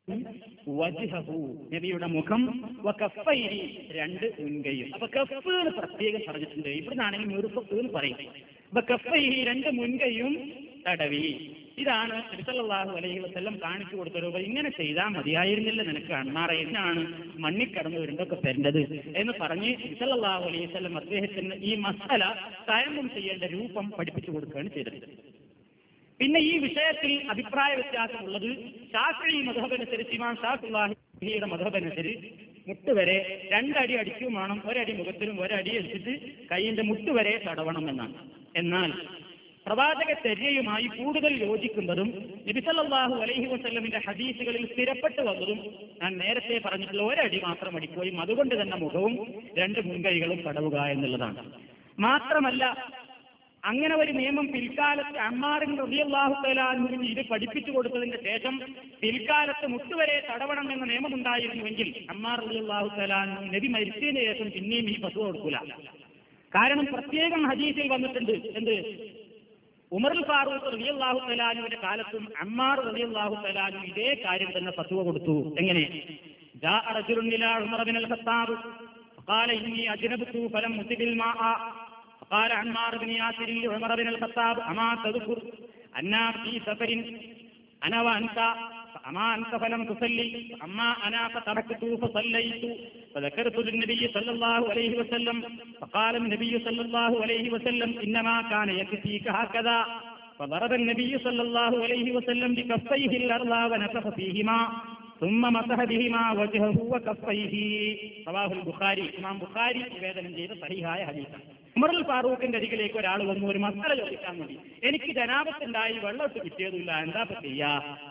വജ്ഹഹു നബിയുടെ മുഖം വകഫൈരി രണ്ട് മുൻകൈയും അപ്പൊ കഫ് എന്ന് പ്രത്യേകം പറഞ്ഞിട്ടുണ്ട് ഇവിടുന്നാണെങ്കിൽ മുറുക്കഫ് എന്ന് പറയും അപ്പൊ കഫൈരി രണ്ട് മുൻകൈയും തടവി ഇതാണ് നബിസല്ലാഹു അലൈഹി വസ്ല്ലം കാണിച്ചു കൊടുത്ത രൂപ ഇങ്ങനെ ചെയ്താൽ മതിയായിരുന്നില്ല നിനക്ക് അണ്ണാറ എന്നാണ് മണ്ണിൽ കടന്നു വരുന്നതൊക്കെ തരേണ്ടത് എന്ന് പറഞ്ഞ് നബിസല്ലാഹു അലൈഹി വസ്ല്ലം അദ്ദേഹത്തിന് ഈ മസാല തയമ്പം ചെയ്യേണ്ട രൂപം പഠിപ്പിച്ചു കൊടുക്കുകയാണ് ചെയ്തത് പിന്നെ ഈ വിഷയത്തിൽ അഭിപ്രായ വ്യത്യാസമുള്ളത് ഷാഫി മധബനുസരിച്ച് ഇമാം ഷാഫിയുടെ മധബനുസരിച്ച് മുട്ടുവരെ രണ്ടടി അടിക്കും വേണം ഒരടി മുഖത്തിലും ഒരടി എടുത്തിട്ട് കൈയിന്റെ മുട്ടുവരെ തടവണം എന്നാണ് എന്നാൽ പ്രവാചക ചര്യയുമായി കൂടുതൽ യോജിക്കുന്നതും നബിസല്ലാഹു അലൈഹി വസ്ല്ലമിന്റെ ഹദീസുകളിൽ സ്ഥിരപ്പെട്ടു വന്നതും ഞാൻ നേരത്തെ പറഞ്ഞിട്ടുള്ള ഒരടി മാത്രം അടിക്കുകയും അതുകൊണ്ട് തന്നെ മുഖവും രണ്ട് മുൻകൈകളും തടവുക എന്നുള്ളതാണ് മാത്രമല്ല അങ്ങനെ ഒരു നിയമം പിൽക്കാലത്ത് അമ്മാറിന്റെ റബിയല്ലാഹു തലാഹുവിന് ഇത് പഠിപ്പിച്ചു കൊടുത്തതിന്റെ ശേഷം പിൽക്കാലത്ത് മുട്ടുവരെ തടവണം എന്ന നിയമമുണ്ടായിരുന്നുവെങ്കിൽ അമ്മാർ റബിയല്ലാഹു തലാഹു നബി മരിച്ചതിന് ശേഷം പിന്നെയും ഈ പശു കൊടുക്കൂല കാരണം പ്രത്യേകം ഹദീസിൽ വന്നിട്ടുണ്ട് എന്ത് ഉമർ ഫാറൂഖ് റബിയല്ലാഹു തലാനുവിന്റെ കാലത്തും അമ്മാർ റബിയല്ലാഹു തലാനു ഇതേ കാര്യം തന്നെ ഫത്വ കൊടുത്തു എങ്ങനെ جاء رجل إلى عمر بن الخطاب فقال إني أجنبت فلم أصب الماء قال عمار بن ياسر لعمر بن الخطاب أما تذكر أنا في سفر أنا وأنت فأما أنت فلم تصلي أما أنا فتركت فصليت فذكرت للنبي صلى الله عليه وسلم فقال النبي صلى الله عليه وسلم إنما كان يكفيك هكذا فضرب النبي صلى الله عليه وسلم بكفيه الأرض ونفخ فيهما ثم مسح بهما وجهه وكفيه رواه البخاري ഇമാം ബുഖാരി നിവേദനം ചെയ്ത സഹിഹായ ഹദീസാണ് ഉമറുൽ ഫാറൂഖിന്റെ അരികിലേക്ക് ഒരാൾ വന്നു ഒരു മസാല ചോദിക്കാൻ വേണ്ടി എനിക്ക് ജനാപത്തുണ്ടായി വെള്ളമിട്ട് കിട്ടിയതില്ല എന്താ ഇപ്പൊ ചെയ്യാ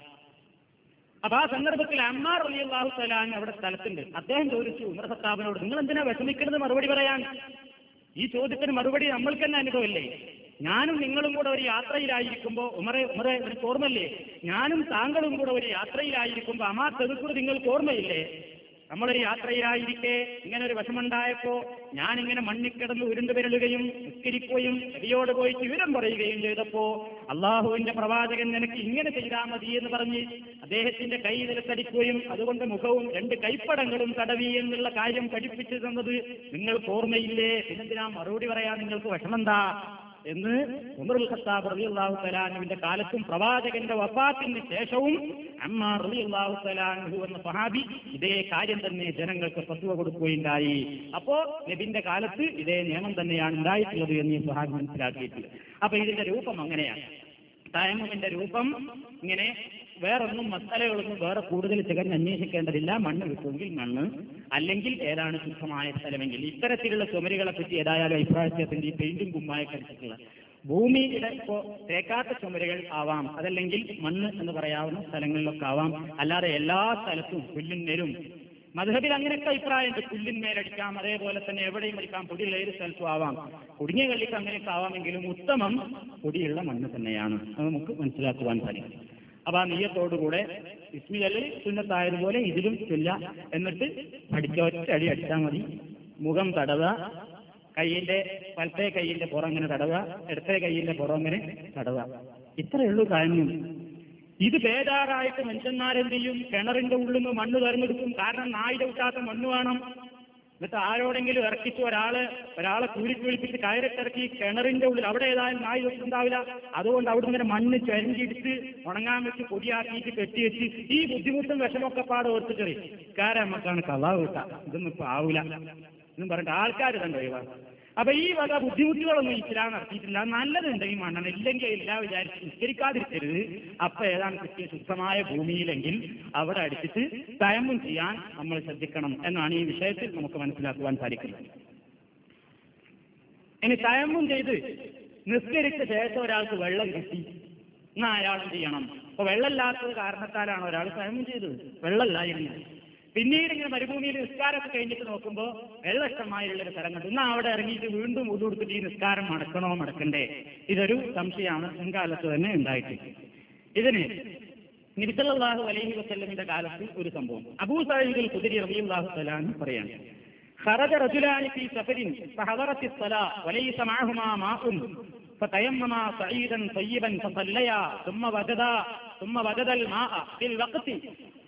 അപ്പൊ ആ സന്ദർഭത്തിൽ അമ്മാർ അലി അള്ളാഹു സലാൻ അവിടെ സ്ഥലത്തുണ്ട് അദ്ദേഹം ചോദിച്ചു ഉമർ സത്താബിനോട് നിങ്ങൾ എന്തിനാ വിഷമിക്കുന്നത് മറുപടി പറയാൻ ഈ ചോദ്യത്തിന് മറുപടി നമ്മൾക്ക് തന്നെ അനുഭവമില്ലേ ഞാനും നിങ്ങളും കൂടെ ഒരു യാത്രയിലായിരിക്കുമ്പോൾ ഉമറെ ഉമറെ എനിക്ക് ഓർമ്മയില്ലേ ഞാനും താങ്കളും കൂടെ ഒരു യാത്രയിലായിരിക്കുമ്പോൾ അമാ തെതുക്കുറി നിങ്ങൾക്ക് ഓർമ്മയില്ലേ നമ്മളൊരു യാത്രയിലായിരിക്കെ ഇങ്ങനെ ഒരു വിഷമുണ്ടായപ്പോ ഞാൻ ഇങ്ങനെ മണ്ണിക്കിടന്ന് ഉരുണ്ടു വിരളുകയും നിസ്കരിക്കുകയും നബിയോട് പോയി വിവരം പറയുകയും ചെയ്തപ്പോ അള്ളാഹുവിന്റെ പ്രവാചകൻ നിനക്ക് ഇങ്ങനെ ചെയ്താൽ മതി എന്ന് പറഞ്ഞ് അദ്ദേഹത്തിന്റെ കൈ നിലത്തടിക്കുകയും അതുകൊണ്ട് മുഖവും രണ്ട് കൈപ്പടങ്ങളും തടവി എന്നുള്ള കാര്യം പഠിപ്പിച്ചു തന്നത് നിങ്ങൾക്ക് ഓർമ്മയില്ലേ പിന്നെന്തിനാ മറുപടി പറയാൻ നിങ്ങൾക്ക് വിഷമെന്താ എന്ന് ഉമറുൽ ഖത്താബ് റളിയല്ലാഹു തലാനുവിന്റെ കാലത്തും പ്രവാചകന്റെ വഫാത്തിന് ശേഷവും അമ്മാർ റളിയല്ലാഹു തലാൻഹു എന്ന സഹാബി ഇതേ കാര്യം തന്നെ ജനങ്ങൾക്ക് ഫത്വ കൊടുക്കുകയുണ്ടായി അപ്പോ നബിന്റെ കാലത്ത് ഇതേ നിയമം തന്നെയാണ് ഉണ്ടായിട്ടുള്ളത് എന്ന് ഈ സഹാബി മനസ്സിലാക്കിയിട്ടുണ്ട് അപ്പൊ ഇതിന്റെ രൂപം അങ്ങനെയാണ് തയമ്മുവിന്റെ രൂപം ഇങ്ങനെ വേറൊന്നും മസാലകളൊന്നും വേറെ കൂടുതൽ തികഞ്ഞ് അന്വേഷിക്കേണ്ടതില്ല മണ്ണ് കിട്ടുമെങ്കിൽ മണ്ണ് അല്ലെങ്കിൽ ഏതാണ് ശുദ്ധമായ സ്ഥലമെങ്കിൽ ഇത്തരത്തിലുള്ള ചുമരുകളെ പറ്റി ഏതായാലും അഭിപ്രായത്തിന്റെ ഈ പെയിന്റും കുമ്മായൊക്കെ അടിച്ചിട്ടുള്ള ഭൂമിയുടെ ഇപ്പോ തേക്കാത്ത ചുമരുകൾ ആവാം അതല്ലെങ്കിൽ മണ്ണ് എന്ന് പറയാവുന്ന സ്ഥലങ്ങളിലൊക്കെ ആവാം അല്ലാതെ എല്ലാ സ്ഥലത്തും പുല്ലിന്മേലും മധുഹബിൽ അങ്ങനെയൊക്കെ അഭിപ്രായമുണ്ട് പുല്ലിന്മേലടിക്കാം അതേപോലെ തന്നെ എവിടെയും അടിക്കാം പൊടിയുള്ള ഏത് സ്ഥലത്തും ആവാം കുടുങ്ങിയ കള്ളിക്ക് അങ്ങനെയൊക്കെ ആവാമെങ്കിലും ഉത്തമം പൊടിയുള്ള മണ്ണ് തന്നെയാണ് അത് നമുക്ക് മനസ്സിലാക്കുവാൻ സാധിക്കും അപ്പൊ ആ നെയ്യത്തോടുകൂടെ ഇസ്മിയല് സുന്നത്തായതുപോലെ ഇതിലും ചൊല്ല എന്നിട്ട് അടിച്ച ഒറ്റ അടി അടിച്ചാൽ മതി മുഖം തടവുക കയ്യിന്റെ വലത്തെ കയ്യിന്റെ പുറം അങ്ങനെ തടവുക ഇടത്തെ കയ്യിന്റെ പുറം അങ്ങനെ തടവുക ഇത്രയേ ഉള്ളൂ കാര്യം ഇത് ബേജാറായിട്ട് മനുഷ്യന്മാരെന്ത് ചെയ്യും കിണറിന്റെ ഉള്ളിൽ നിന്ന് മണ്ണ് തെരഞ്ഞെടുക്കും കാരണം നായി ചവിട്ടാത്ത മണ്ണ് വേണം എന്നിട്ട് ആരോടെങ്കിലും ഇറക്കിച്ച് ഒരാള് ഒരാളെ കൂലിക്ക് വിളിപ്പിച്ച് കയറിട്ടിറക്കി കിണറിന്റെ ഉള്ളിൽ അവിടെ ഏതായാലും നായി വെച്ചിട്ടുണ്ടാവില്ല അതുകൊണ്ട് അവിടെ ഇങ്ങനെ മണ്ണ് ചരിഞ്ഞിടിച്ച് ഉണങ്ങാൻ വെച്ച് പൊടിയാക്കിയിട്ട് കെട്ടിവെച്ച് ഈ ബുദ്ധിമുട്ടും വിഷമൊക്കെ പാടെ ഓർത്തിട്ട് കാരം നമുക്കാണ് കള്ളാവ് കിട്ടാം ഇതൊന്നും ഇപ്പൊ ആവൂല എന്നും പറഞ്ഞിട്ട് ആൾക്കാർ തന്നെ ഒഴിവാക്കും അപ്പൊ ഈ വക ബുദ്ധിമുട്ടുകളൊന്നും ഇസ്ലാം നടത്തിയിട്ടില്ല നല്ലതുണ്ടെങ്കിൽ മണ്ണെണ്ണ ഇല്ലെങ്കിൽ ഇല്ല വിചാരിച്ച് നിസ്കരിക്കാതിരിക്കരുത് അപ്പൊ ഏതാണ് കിട്ടിയ ശുദ്ധമായ ഭൂമിയിലെങ്കിൽ അവിടെ അടിച്ചിട്ട് തയമ്പും ചെയ്യാൻ നമ്മൾ ശ്രദ്ധിക്കണം എന്നാണ് ഈ വിഷയത്തിൽ നമുക്ക് മനസ്സിലാക്കുവാൻ സാധിക്കുന്നത് ഇനി തയമ്പും ചെയ്ത് നിസ്കരിച്ച ശേഷം ഒരാൾക്ക് വെള്ളം കിട്ടി എന്നാ അയാൾ എന്ത് ചെയ്യണം അപ്പൊ വെള്ളമില്ലാത്തത് കാരണത്താലാണ് ഒരാൾ തയമ്പും ചെയ്തത് വെള്ളമില്ലായിരുന്നു പിന്നീട് ഇങ്ങനെ മരുഭൂമിയിൽ നിസ്കാരമൊക്കെ കഴിഞ്ഞിട്ട് നോക്കുമ്പോൾ വെള്ളഷ്ടമായുള്ള ഒരു സ്ഥലം കണ്ടു എന്നാൽ അവിടെ ഇറങ്ങിയിട്ട് വീണ്ടും ഉതു കൊടുത്തിട്ട് ഈ നിസ്കാരം മടക്കണോ മടക്കണ്ടേ ഇതൊരു സംശയമാണ് മുൻകാലത്ത് തന്നെ ഉണ്ടായിട്ടുണ്ട് ഇതിന് നിരിസല്ലാഹു അലൈഹി വസല്ലമിന്റെ കാലത്ത് ഒരു സംഭവം അബൂ സാഹിബിൽ കുതിരി റബിയുല്ലാഹു സലാൻ പറയാണ് خرج رجلان في سفر فحضرت الصلاة وليس معهما ماء فتيمما صعيدا طيبا فصليا ثم وجدا ثم وجد الماء في الوقت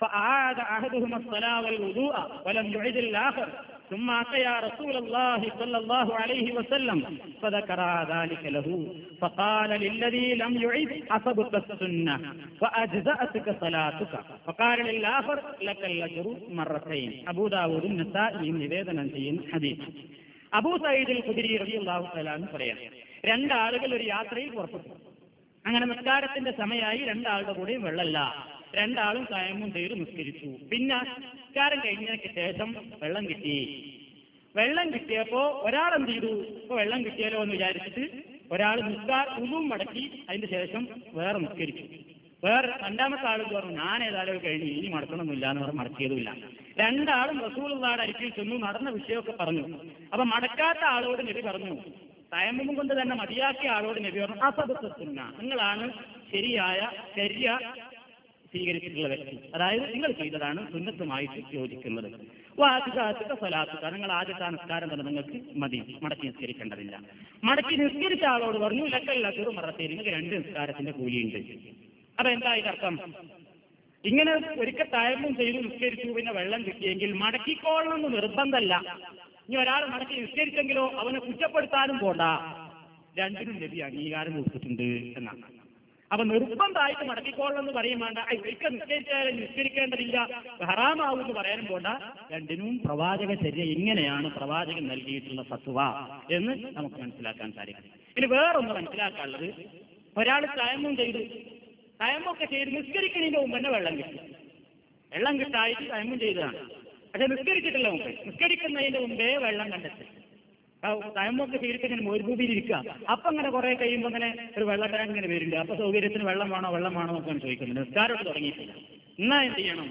فأعاد أحدهما الصلاة والوضوء ولم يعد الآخر ثم أتيا رسول الله صلى الله عليه وسلم فذكر ذلك له فقال للذي لم يعد أصبت السنة وأجزأتك صلاتك فقال للآخر لك الأجر مرتين أبو داود النسائي നിവേദനം ചെയ്യുന്ന ഹദീസ് അബൂ സയ്യിദ് ഖുദരി റളിയല്ലാഹു തആല എന്ന് പറയാം രണ്ടാളുകൾ ഒരു യാത്രയിൽ പുറപ്പെട്ടു അങ്ങനെ നിസ്കാരത്തിന്റെ സമയമായി രണ്ടാളുടെ കൂടെയും വെള്ളമല്ല രണ്ടാളും കായമും ചെയ്ത് നിസ്കരിച്ചു പിന്നെ നിസ്കാരം കഴിഞ്ഞതിന് ശേഷം വെള്ളം കിട്ടി വെള്ളം കിട്ടിയപ്പോ ഒരാൾ എന്ത് ചെയ്തു ഇപ്പൊ വെള്ളം കിട്ടിയാലോ എന്ന് വിചാരിച്ചിട്ട് ഒരാൾ നിസ്കാർ ഉതും മടക്കി അതിന് ശേഷം വേറെ നിസ്കരിച്ചു വേറെ രണ്ടാമത്തെ ആൾ പറഞ്ഞു ഞാൻ ഏതായാലും കഴിഞ്ഞു ഇനി മടക്കണമെന്നില്ല എന്ന് പറഞ്ഞ് മടക്കിയതുമില്ല രണ്ടാളും റസൂളുള്ളാടെ അരികിൽ ചെന്നു നടന്ന വിഷയമൊക്കെ പറഞ്ഞു അപ്പൊ മടക്കാത്ത ആളോട് നബി പറഞ്ഞു തയമ്മും കൊണ്ട് തന്നെ മതിയാക്കിയ ആളോട് നബി പറഞ്ഞു അസബത്തുന്ന നിങ്ങളാണ് ശരിയായ ശരിയ സ്വീകരിച്ചിട്ടുള്ള വ്യക്തി അതായത് നിങ്ങൾ ചെയ്തതാണ് സുന്നത്തുമായിട്ട് യോജിക്കുന്നത് വാചികാത്തിക സ്വലാത്തുക നിങ്ങൾ ആദ്യത്തെ നിസ്കാരം തന്നെ നിങ്ങൾക്ക് മതി മടക്കി നിസ്കരിക്കേണ്ടതില്ല മടക്കി നിസ്കരിച്ച ആളോട് പറഞ്ഞു ലക്കല്ല ചെറു മറത്തേരി നിങ്ങൾക്ക് രണ്ട് നിസ്കാരത്തിന്റെ കൂലിയുണ്ട് അപ്പൊ എന്താ ഇതിനർത്ഥം ഇങ്ങനെ ഒരിക്കൽ തയമ്മും ചെയ്തു നിസ്കരിച്ചു പിന്നെ വെള്ളം കിട്ടിയെങ്കിൽ മടക്കിക്കോളണമെന്ന് നിർബന്ധമല്ല ഇനി ഒരാൾ മടക്കി നിസ്കരിച്ചെങ്കിലോ അവനെ കുറ്റപ്പെടുത്താനും പോണ്ട രണ്ടിനും ലഭ്യ അംഗീകാരം കൊടുത്തിട്ടുണ്ട് എന്നാണ് അപ്പൊ നിർബന്ധമായിട്ട് മടക്കിക്കോളണമെന്ന് പറയും വേണ്ട "ഐ, ഒരിക്കൽ നിസ്കരിച്ചാലും നിസ്കരിക്കേണ്ടതില്ല ഹറാമാവും എന്ന് പറയാനും പോണ്ട രണ്ടിനും പ്രവാചക ചര്യ ഇങ്ങനെയാണ് പ്രവാചകൻ നൽകിയിട്ടുള്ള സത്വ എന്ന് നമുക്ക് മനസ്സിലാക്കാൻ സാധിക്കും ഇനി വേറൊന്ന് മനസ്സിലാക്കാനുള്ളത് ഒരാൾ തയമ്മും ചെയ്തു തയമ്മൊക്കെ ചെയ്ത് നിസ്കരിക്കുന്നതിന് മുമ്പ് തന്നെ വെള്ളം കിട്ടി വെള്ളം കിട്ടായിട്ട് തയമ്മും ചെയ്തതാണ് പക്ഷെ നിസ്കരിച്ചിട്ടില്ല മുമ്പ് നിസ്കരിക്കുന്നതിന് മുമ്പേ വെള്ളം കണ്ടെത്തി തയമ്പൊക്കെ ചെയ്തിട്ടിങ്ങനെ ഒരു രൂപയിൽ ഇരിക്കുക അപ്പൊ അങ്ങനെ കുറെ കഴിയുമ്പോൾ അങ്ങനെ ഒരു വെള്ളത്തരം ഇങ്ങനെ വരുന്നുണ്ട് അപ്പൊ സൗകര്യത്തിന് വെള്ളം വേണോ വെള്ളം വേണോ എന്നൊക്കെയാണ് ചോദിക്കുന്നത് നിസ്കാരോട്ട് തുടങ്ങിയിട്ടില്ല എന്നാ എന്ത് ചെയ്യണം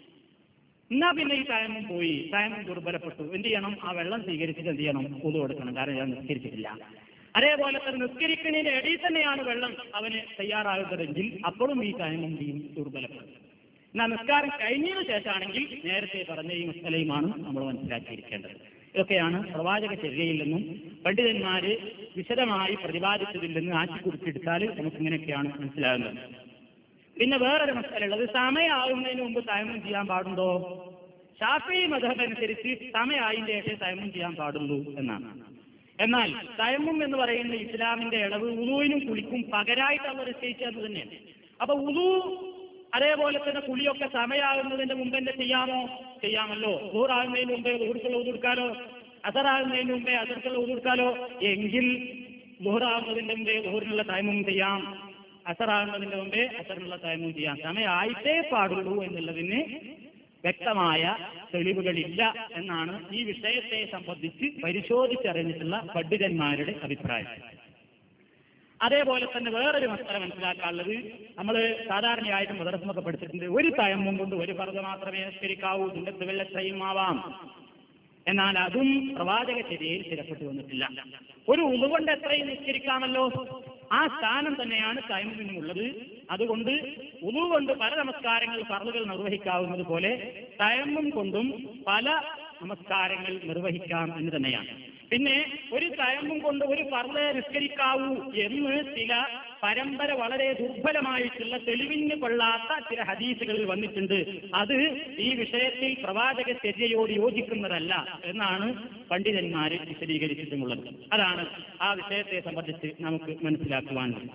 എന്നാ പിന്നെ ഈ തയമ്പം പോയി തയമ്പം ദുർബലപ്പെട്ടു എന്ത് ചെയ്യണം ആ വെള്ളം സ്വീകരിച്ചിട്ട് എന്ത് ചെയ്യണം പൊതു കൊടുക്കണം കാരണം ഞാൻ നിസ്കരിച്ചിട്ടില്ല അതേപോലെ തന്നെ നിസ്കരിക്കുന്നതിന്റെ ഇടയിൽ തന്നെയാണ് വെള്ളം അവന് തയ്യാറാകുന്നതെങ്കിൽ അപ്പോഴും ഈ തയമ്പം ചെയ്യും ദുർബലപ്പെടും എന്നാൽ നിസ്കാരം കഴിഞ്ഞതിന് ശേഷമാണെങ്കിൽ നേരത്തെ പറഞ്ഞ ഈ മസലയുമാണ് നമ്മൾ മനസ്സിലാക്കിയിരിക്കേണ്ടത് ഇതൊക്കെയാണ് പ്രവാചക ചര്യയിൽ നിന്നും പണ്ഡിതന്മാര് വിശദമായി പ്രതിപാദിച്ചതിൽ നിന്ന് ആറ്റിക്കുറിച്ചെടുത്താൽ നമുക്ക് ഇങ്ങനെയൊക്കെയാണ് മനസ്സിലാകുന്നത് പിന്നെ വേറൊരു മസലുള്ളത് സമയമാകുന്നതിന് മുമ്പ് തയമം ചെയ്യാൻ പാടുണ്ടോ ഷാഫി മതഹബ് അനുസരിച്ച് സമയമായതിന്റെ ശേഷം തയമം ചെയ്യാൻ പാടുള്ളൂ എന്നാണ് എന്നാൽ തയമ്മും എന്ന് പറയുന്ന ഇസ്ലാമിന്റെ ഇളവ് ഉളുവിനും കുളിക്കും പകരായിട്ട് അവർ നിശ്ചയിച്ചത് തന്നെയാണ് അപ്പൊ ഉളു അതേപോലെ തന്നെ കുളിയൊക്കെ സമയാകുന്നതിന്റെ മുമ്പ് തന്നെ ചെയ്യാമോ ചെയ്യാമല്ലോ ഊറാകുന്നതിന് മുമ്പേ ഊർക്കുള്ള ഊതെടുക്കാലോ അസറാകുന്നതിന് മുമ്പേ അസർക്കുള്ള ഊതെടുക്കാലോ എങ്കിൽ ഊറാകുന്നതിന്റെ മുമ്പേ ഊറിനുള്ള ടൈമും ചെയ്യാം അസറാകുന്നതിന്റെ മുമ്പേ അസറിനുള്ള ടൈമും ചെയ്യാം സമയമായിട്ടേ പാടുള്ളൂ എന്നുള്ളതിന് വ്യക്തമായ തെളിവുകളില്ല എന്നാണ് ഈ വിഷയത്തെ സംബന്ധിച്ച് പരിശോധിച്ചറിഞ്ഞിട്ടുള്ള പണ്ഡിതന്മാരുടെ അഭിപ്രായം അതേപോലെ തന്നെ വേറൊരു മസ്തര മനസ്സിലാക്കാനുള്ളത് നമ്മൾ സാധാരണയായിട്ട് മദ്രസമൊക്കെ പഠിച്ചിട്ടുണ്ട് ഒരു തയമ്മും കൊണ്ട് ഒരു പർദ്ദ മാത്രമേ നിസ്കരിക്കാവൂ സുന്നത്ത് വെള്ളച്ചയും ആവാം എന്നാൽ അതും പ്രവാചക ചര്യയിൽ സ്ഥിരപ്പെട്ടു വന്നിട്ടില്ല ഒരു ഉളുകൊണ്ട് എത്രയും നിസ്കരിക്കാമല്ലോ ആ സ്ഥാനം തന്നെയാണ് തയമ്മിനുള്ളത് അതുകൊണ്ട് ഉളു കൊണ്ട് പല നമസ്കാരങ്ങൾ പറളുകൾ നിർവഹിക്കാവുന്നത് പോലെ തയമ്മും കൊണ്ടും പല നമസ്കാരങ്ങൾ നിർവഹിക്കാം എന്ന് തന്നെയാണ് പിന്നെ ഒരു തയമ്മും കൊണ്ട് ഒരു പർദ്ദ നിസ്കരിക്കാവൂ എന്ന് ചില പരമ്പര വളരെ ദുർബലമായിട്ടുള്ള തെളിവിന് കൊള്ളാത്ത ചില ഹദീസുകളിൽ വന്നിട്ടുണ്ട് അത് ഈ വിഷയത്തിൽ പ്രവാചക ചര്യയോട് യോജിക്കുന്നതല്ല എന്നാണ് പണ്ഡിതന്മാര് വിശദീകരിച്ചിട്ടുമുള്ളത് അതാണ് ആ വിഷയത്തെ സംബന്ധിച്ച് നമുക്ക് മനസ്സിലാക്കുവാനുള്ളത്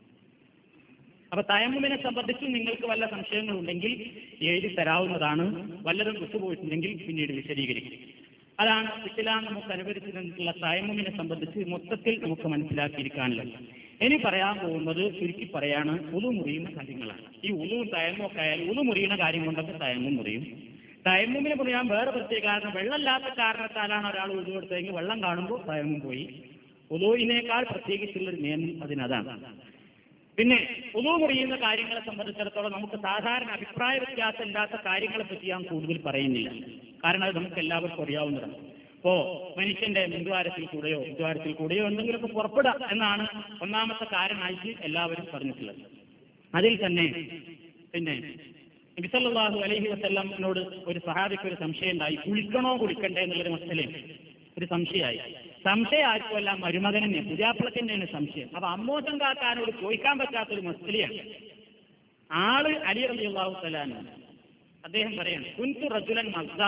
അപ്പൊ തയമ്മുവിനെ സംബന്ധിച്ച് നിങ്ങൾക്ക് വല്ല സംശയങ്ങളുണ്ടെങ്കിൽ എഴുതി തരാവുന്നതാണ് വല്ലതും വിട്ടുപോയിട്ടുണ്ടെങ്കിൽ പിന്നീട് വിശദീകരിക്കും അതാണ് ഇസ്ലാം നമുക്ക് അനുവദിച്ചിട്ടുള്ള തയമ്മുവിനെ സംബന്ധിച്ച് മൊത്തത്തിൽ നമുക്ക് മനസ്സിലാക്കിയിരിക്കാനുള്ളത് ഇനി പറയാൻ പോകുന്നത് ചുരുക്കി പറയാണ് ഉളു മുറിയുന്ന കാര്യങ്ങളാണ് ഈ ഉളു തയമ്മൊക്കെ ആയാലും ഉളു മുറിയുന്ന കാര്യം കൊണ്ടൊക്കെ തയമ്മും മുറിയും തയമ്മുമിനെ മുറിയാൻ വേറെ പ്രത്യേക കാരണം വെള്ളമില്ലാത്ത കാരണത്താലാണ് ഒരാൾ ഉളു കൊടുത്തതെങ്കിൽ വെള്ളം കാണുമ്പോൾ തയമ്മും പോയി ഉളുവിനേക്കാൾ പ്രത്യേകിച്ചുള്ളൊരു നിയമം അതിനതാണ് പിന്നെ ഉളു മുറിയുന്ന കാര്യങ്ങളെ സംബന്ധിച്ചിടത്തോളം നമുക്ക് സാധാരണ അഭിപ്രായ വ്യത്യാസം ഇല്ലാത്ത കാര്യങ്ങളെ പറ്റി ഞാൻ കൂടുതൽ പറയുന്നില്ല കാരണം അത് നമുക്ക് എല്ലാവർക്കും അറിയാവുന്നതാണ് ഇപ്പോ മനുഷ്യന്റെ മുൻദ്വാരത്തിൽ കൂടെയോ മുൻദ്വാരത്തിൽ കൂടെയോ എന്തെങ്കിലുമൊക്കെ പുറപ്പെടുക എന്നാണ് ഒന്നാമത്തെ കാരണമായിട്ട് എല്ലാവരും പറഞ്ഞിട്ടുള്ളത് അതിൽ തന്നെ പിന്നെ നബിസല്ലാഹു അലൈഹി വസ്ല്ലമിനോട് ഒരു സഹാബിക്ക് ഒരു സംശയം ഉണ്ടായി കുളിക്കണോ കുളിക്കണ്ടേ എന്നുള്ളൊരു മസലേ ഒരു സംശയമായി സംശയം ആർക്കുമല്ല മരുമകനെ പുതിയാപ്പിളക്ക് തന്നെയാണ് സംശയം അപ്പൊ അമ്മോശം കാക്കാനോട് ചോദിക്കാൻ പറ്റാത്തൊരു മസ്ലിയാണ് ആള് അലി റബി അള്ളാഹു സലാനാണ് അദ്ദേഹം പറയാണ് കുൻതു റജുലൻ മസ്ദ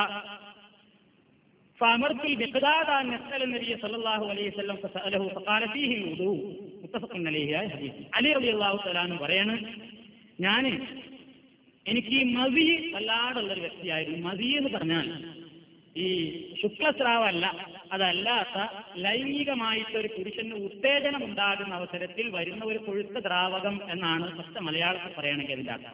فأمرت المقداد أن يسأل النبي صلى الله عليه وسلم فسأله فقال فيه الوضوء متفق عليه ആയ ഹദീസ് അലി റളിയല്ലാഹു തആല അൻഹു പറയാണ് ഞാൻ എനിക്ക് ഈ മതി വല്ലാടുള്ള ഒരു വ്യക്തിയായിരുന്നു മതി എന്ന് പറഞ്ഞാൽ ഈ ശുക്ലസ്രാവല്ല അതല്ലാത്ത ലൈംഗികമായിട്ട് ഒരു പുരുഷന് ഉത്തേജനം ഉണ്ടാകുന്ന അവസരത്തിൽ വരുന്ന ഒരു കൊഴുത്ത ദ്രാവകം എന്നാണ് ഫസ്റ്റ് മലയാളത്തിൽ പറയുകയാണെങ്കിൽ അതിൻ്റെ അർത്ഥം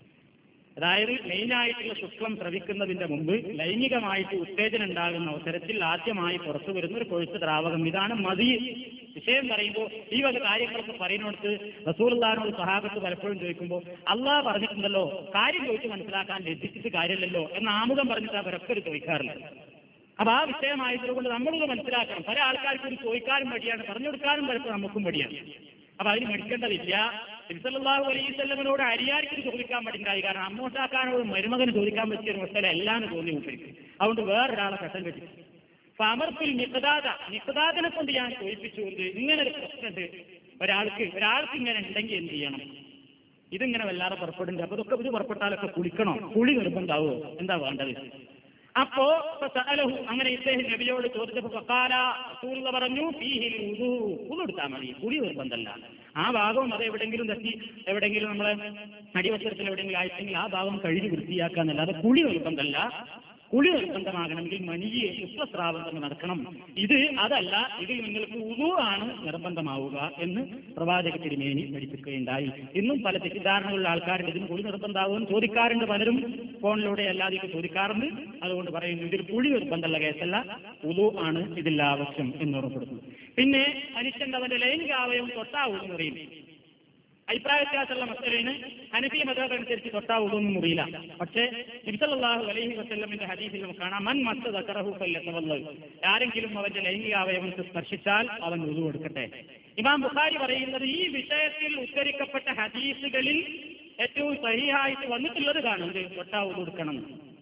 അതായത് മെയിനായിട്ടുള്ള ശുക്ലം സ്രവിക്കുന്നതിന്റെ മുമ്പ് ലൈംഗികമായിട്ട് ഉത്തേജനം ഉണ്ടാകുന്ന അവസരത്തിൽ ആദ്യമായി പുറത്തു വരുന്ന ഒരു കൊഴുത്ത ദ്രാവകം ഇതാണ് മതി വിഷയം പറയുമ്പോൾ ഈ വക കാര്യങ്ങളൊക്കെ പറയുന്നിടത്ത് റസൂൽദാനോട് സഹാബത്ത് പലപ്പോഴും ചോദിക്കുമ്പോൾ അള്ളാഹ് പറഞ്ഞിട്ടുണ്ടല്ലോ കാര്യം ചോദിച്ച് മനസ്സിലാക്കാൻ ലഭിച്ചിട്ട് കാര്യമില്ലല്ലോ എന്ന ആമുഖം പറഞ്ഞിട്ട് പരസ്പരം ചോദിക്കാറില്ല അപ്പൊ ആ വിഷയമായതുകൊണ്ട് നമ്മളിത് മനസ്സിലാക്കണം പല ആൾക്കാർക്കും ഇത് ചോദിക്കാനും മടിയാണ് പറഞ്ഞു കൊടുക്കാനും പലപ്പോൾ നമുക്കും മടിയാണ് അപ്പൊ അതിന് മടിക്കേണ്ടതില്ല തിരുസല്ലാഹു അലൈവല്ലമനോട് അരിയാർക്ക് ചോദിക്കാൻ പറ്റുണ്ടായി കാരണം അമ്മോട്ടാക്കാനോട് മരുമകന് ചോദിക്കാൻ പറ്റിയ ഒരു അവസ്ഥ എല്ലാം തോന്നി മുട്ടിരിക്കും അതുകൊണ്ട് വേറൊരാളെ ഘട്ടം കെട്ടി സമർപ്പിൽ നിക്കതാത നിക്കതാതിനെ കൊണ്ട് ഞാൻ ചോദിപ്പിച്ചുകൊണ്ട് ഇങ്ങനെ ഒരു പ്രശ്നമുണ്ട് ഒരാൾക്ക് ഒരാൾക്ക് ഇങ്ങനെ ഉണ്ടെങ്കിൽ എന്ത് ചെയ്യണം ഇതിങ്ങനെ വല്ലാതെ പുറപ്പെടുന്നുണ്ട് അപ്പൊ ഇതൊക്കെ ഇത് പുറപ്പെട്ടാലൊക്കെ കുളിക്കണോ കുളി നിർബന്ധാവോ എന്താ വേണ്ടത് അപ്പോ സഅലഹു അങ്ങനെ ഇദ്ദേഹം നബിയോട് ചോദിച്ചപ്പോ ഫഖാല റസൂലുള്ള പറഞ്ഞു ഫീഹിൽ വുദൂ ഉളെടുത്താൽ മതി കുളി നിർബന്ധമല്ല ആ ഭാഗവും അത് എവിടെങ്കിലും തട്ടി എവിടെങ്കിലും നമ്മളെ അടിവസ്ത്രത്തിൽ എവിടെയെങ്കിലും ആയിട്ടെങ്കിൽ ആ ഭാഗം കഴുകി വൃത്തിയാക്കാന്നല്ലാതെ കുളി നിർബന്ധമല്ല കുളി നിർബന്ധമാകണമെങ്കിൽ മണിയെ ശുക്ലസ്രാവം തന്നെ നടക്കണം ഇത് അതല്ല ഇതിൽ നിങ്ങൾക്ക് ഉതു ആണ് നിർബന്ധമാവുക എന്ന് പ്രവാചക തിരുമേനി പഠിപ്പിക്കുകയുണ്ടായി ഇന്നും പല തെറ്റിദ്ധാരണകളുള്ള ആൾക്കാരുണ്ട് ഇതിന് കുളി നിർബന്ധമാകുമെന്ന് ചോദിക്കാറുണ്ട് പലരും ഫോണിലൂടെ അല്ലാതെയൊക്കെ ചോദിക്കാറുണ്ട് അതുകൊണ്ട് പറയുന്നു ഇതിൽ കുളി നിർബന്ധമുള്ള കേസല്ല ഉതു ആണ് ഇതിൽ ആവശ്യം എന്ന് ഉറപ്പെടുത്തുന്നു പിന്നെ മനുഷ്യന്റെ അവന്റെ ലൈംഗിക അവയവം തൊട്ടാവും പറയും അഭിപ്രായ വ്യത്യാസമുള്ള മസലേന് ഹനഫി മതം അനുസരിച്ച് തൊട്ടാവുള്ളൊന്നും മുറിയില്ല പക്ഷേ നബിസല്ലാഹു അലൈഹി വസ്ല്ലമിന്റെ ഹദീസിൽ നമുക്ക് കാണാം മൻ മത്ത് ദക്കറഹു ഫല്ലത്തവല്ലഹു ആരെങ്കിലും അവന്റെ ലൈംഗിക അവയവത്തെ സ്പർശിച്ചാൽ അവൻ ഉതു കൊടുക്കട്ടെ ഇമാം ബുഖാരി പറയുന്നത് ഈ വിഷയത്തിൽ ഉദ്ധരിക്കപ്പെട്ട ഹദീസുകളിൽ ഏറ്റവും സഹിയായിട്ട് വന്നിട്ടുള്ളത് കാണുന്നത് തൊട്ടാ ഉതു കൊടുക്കണം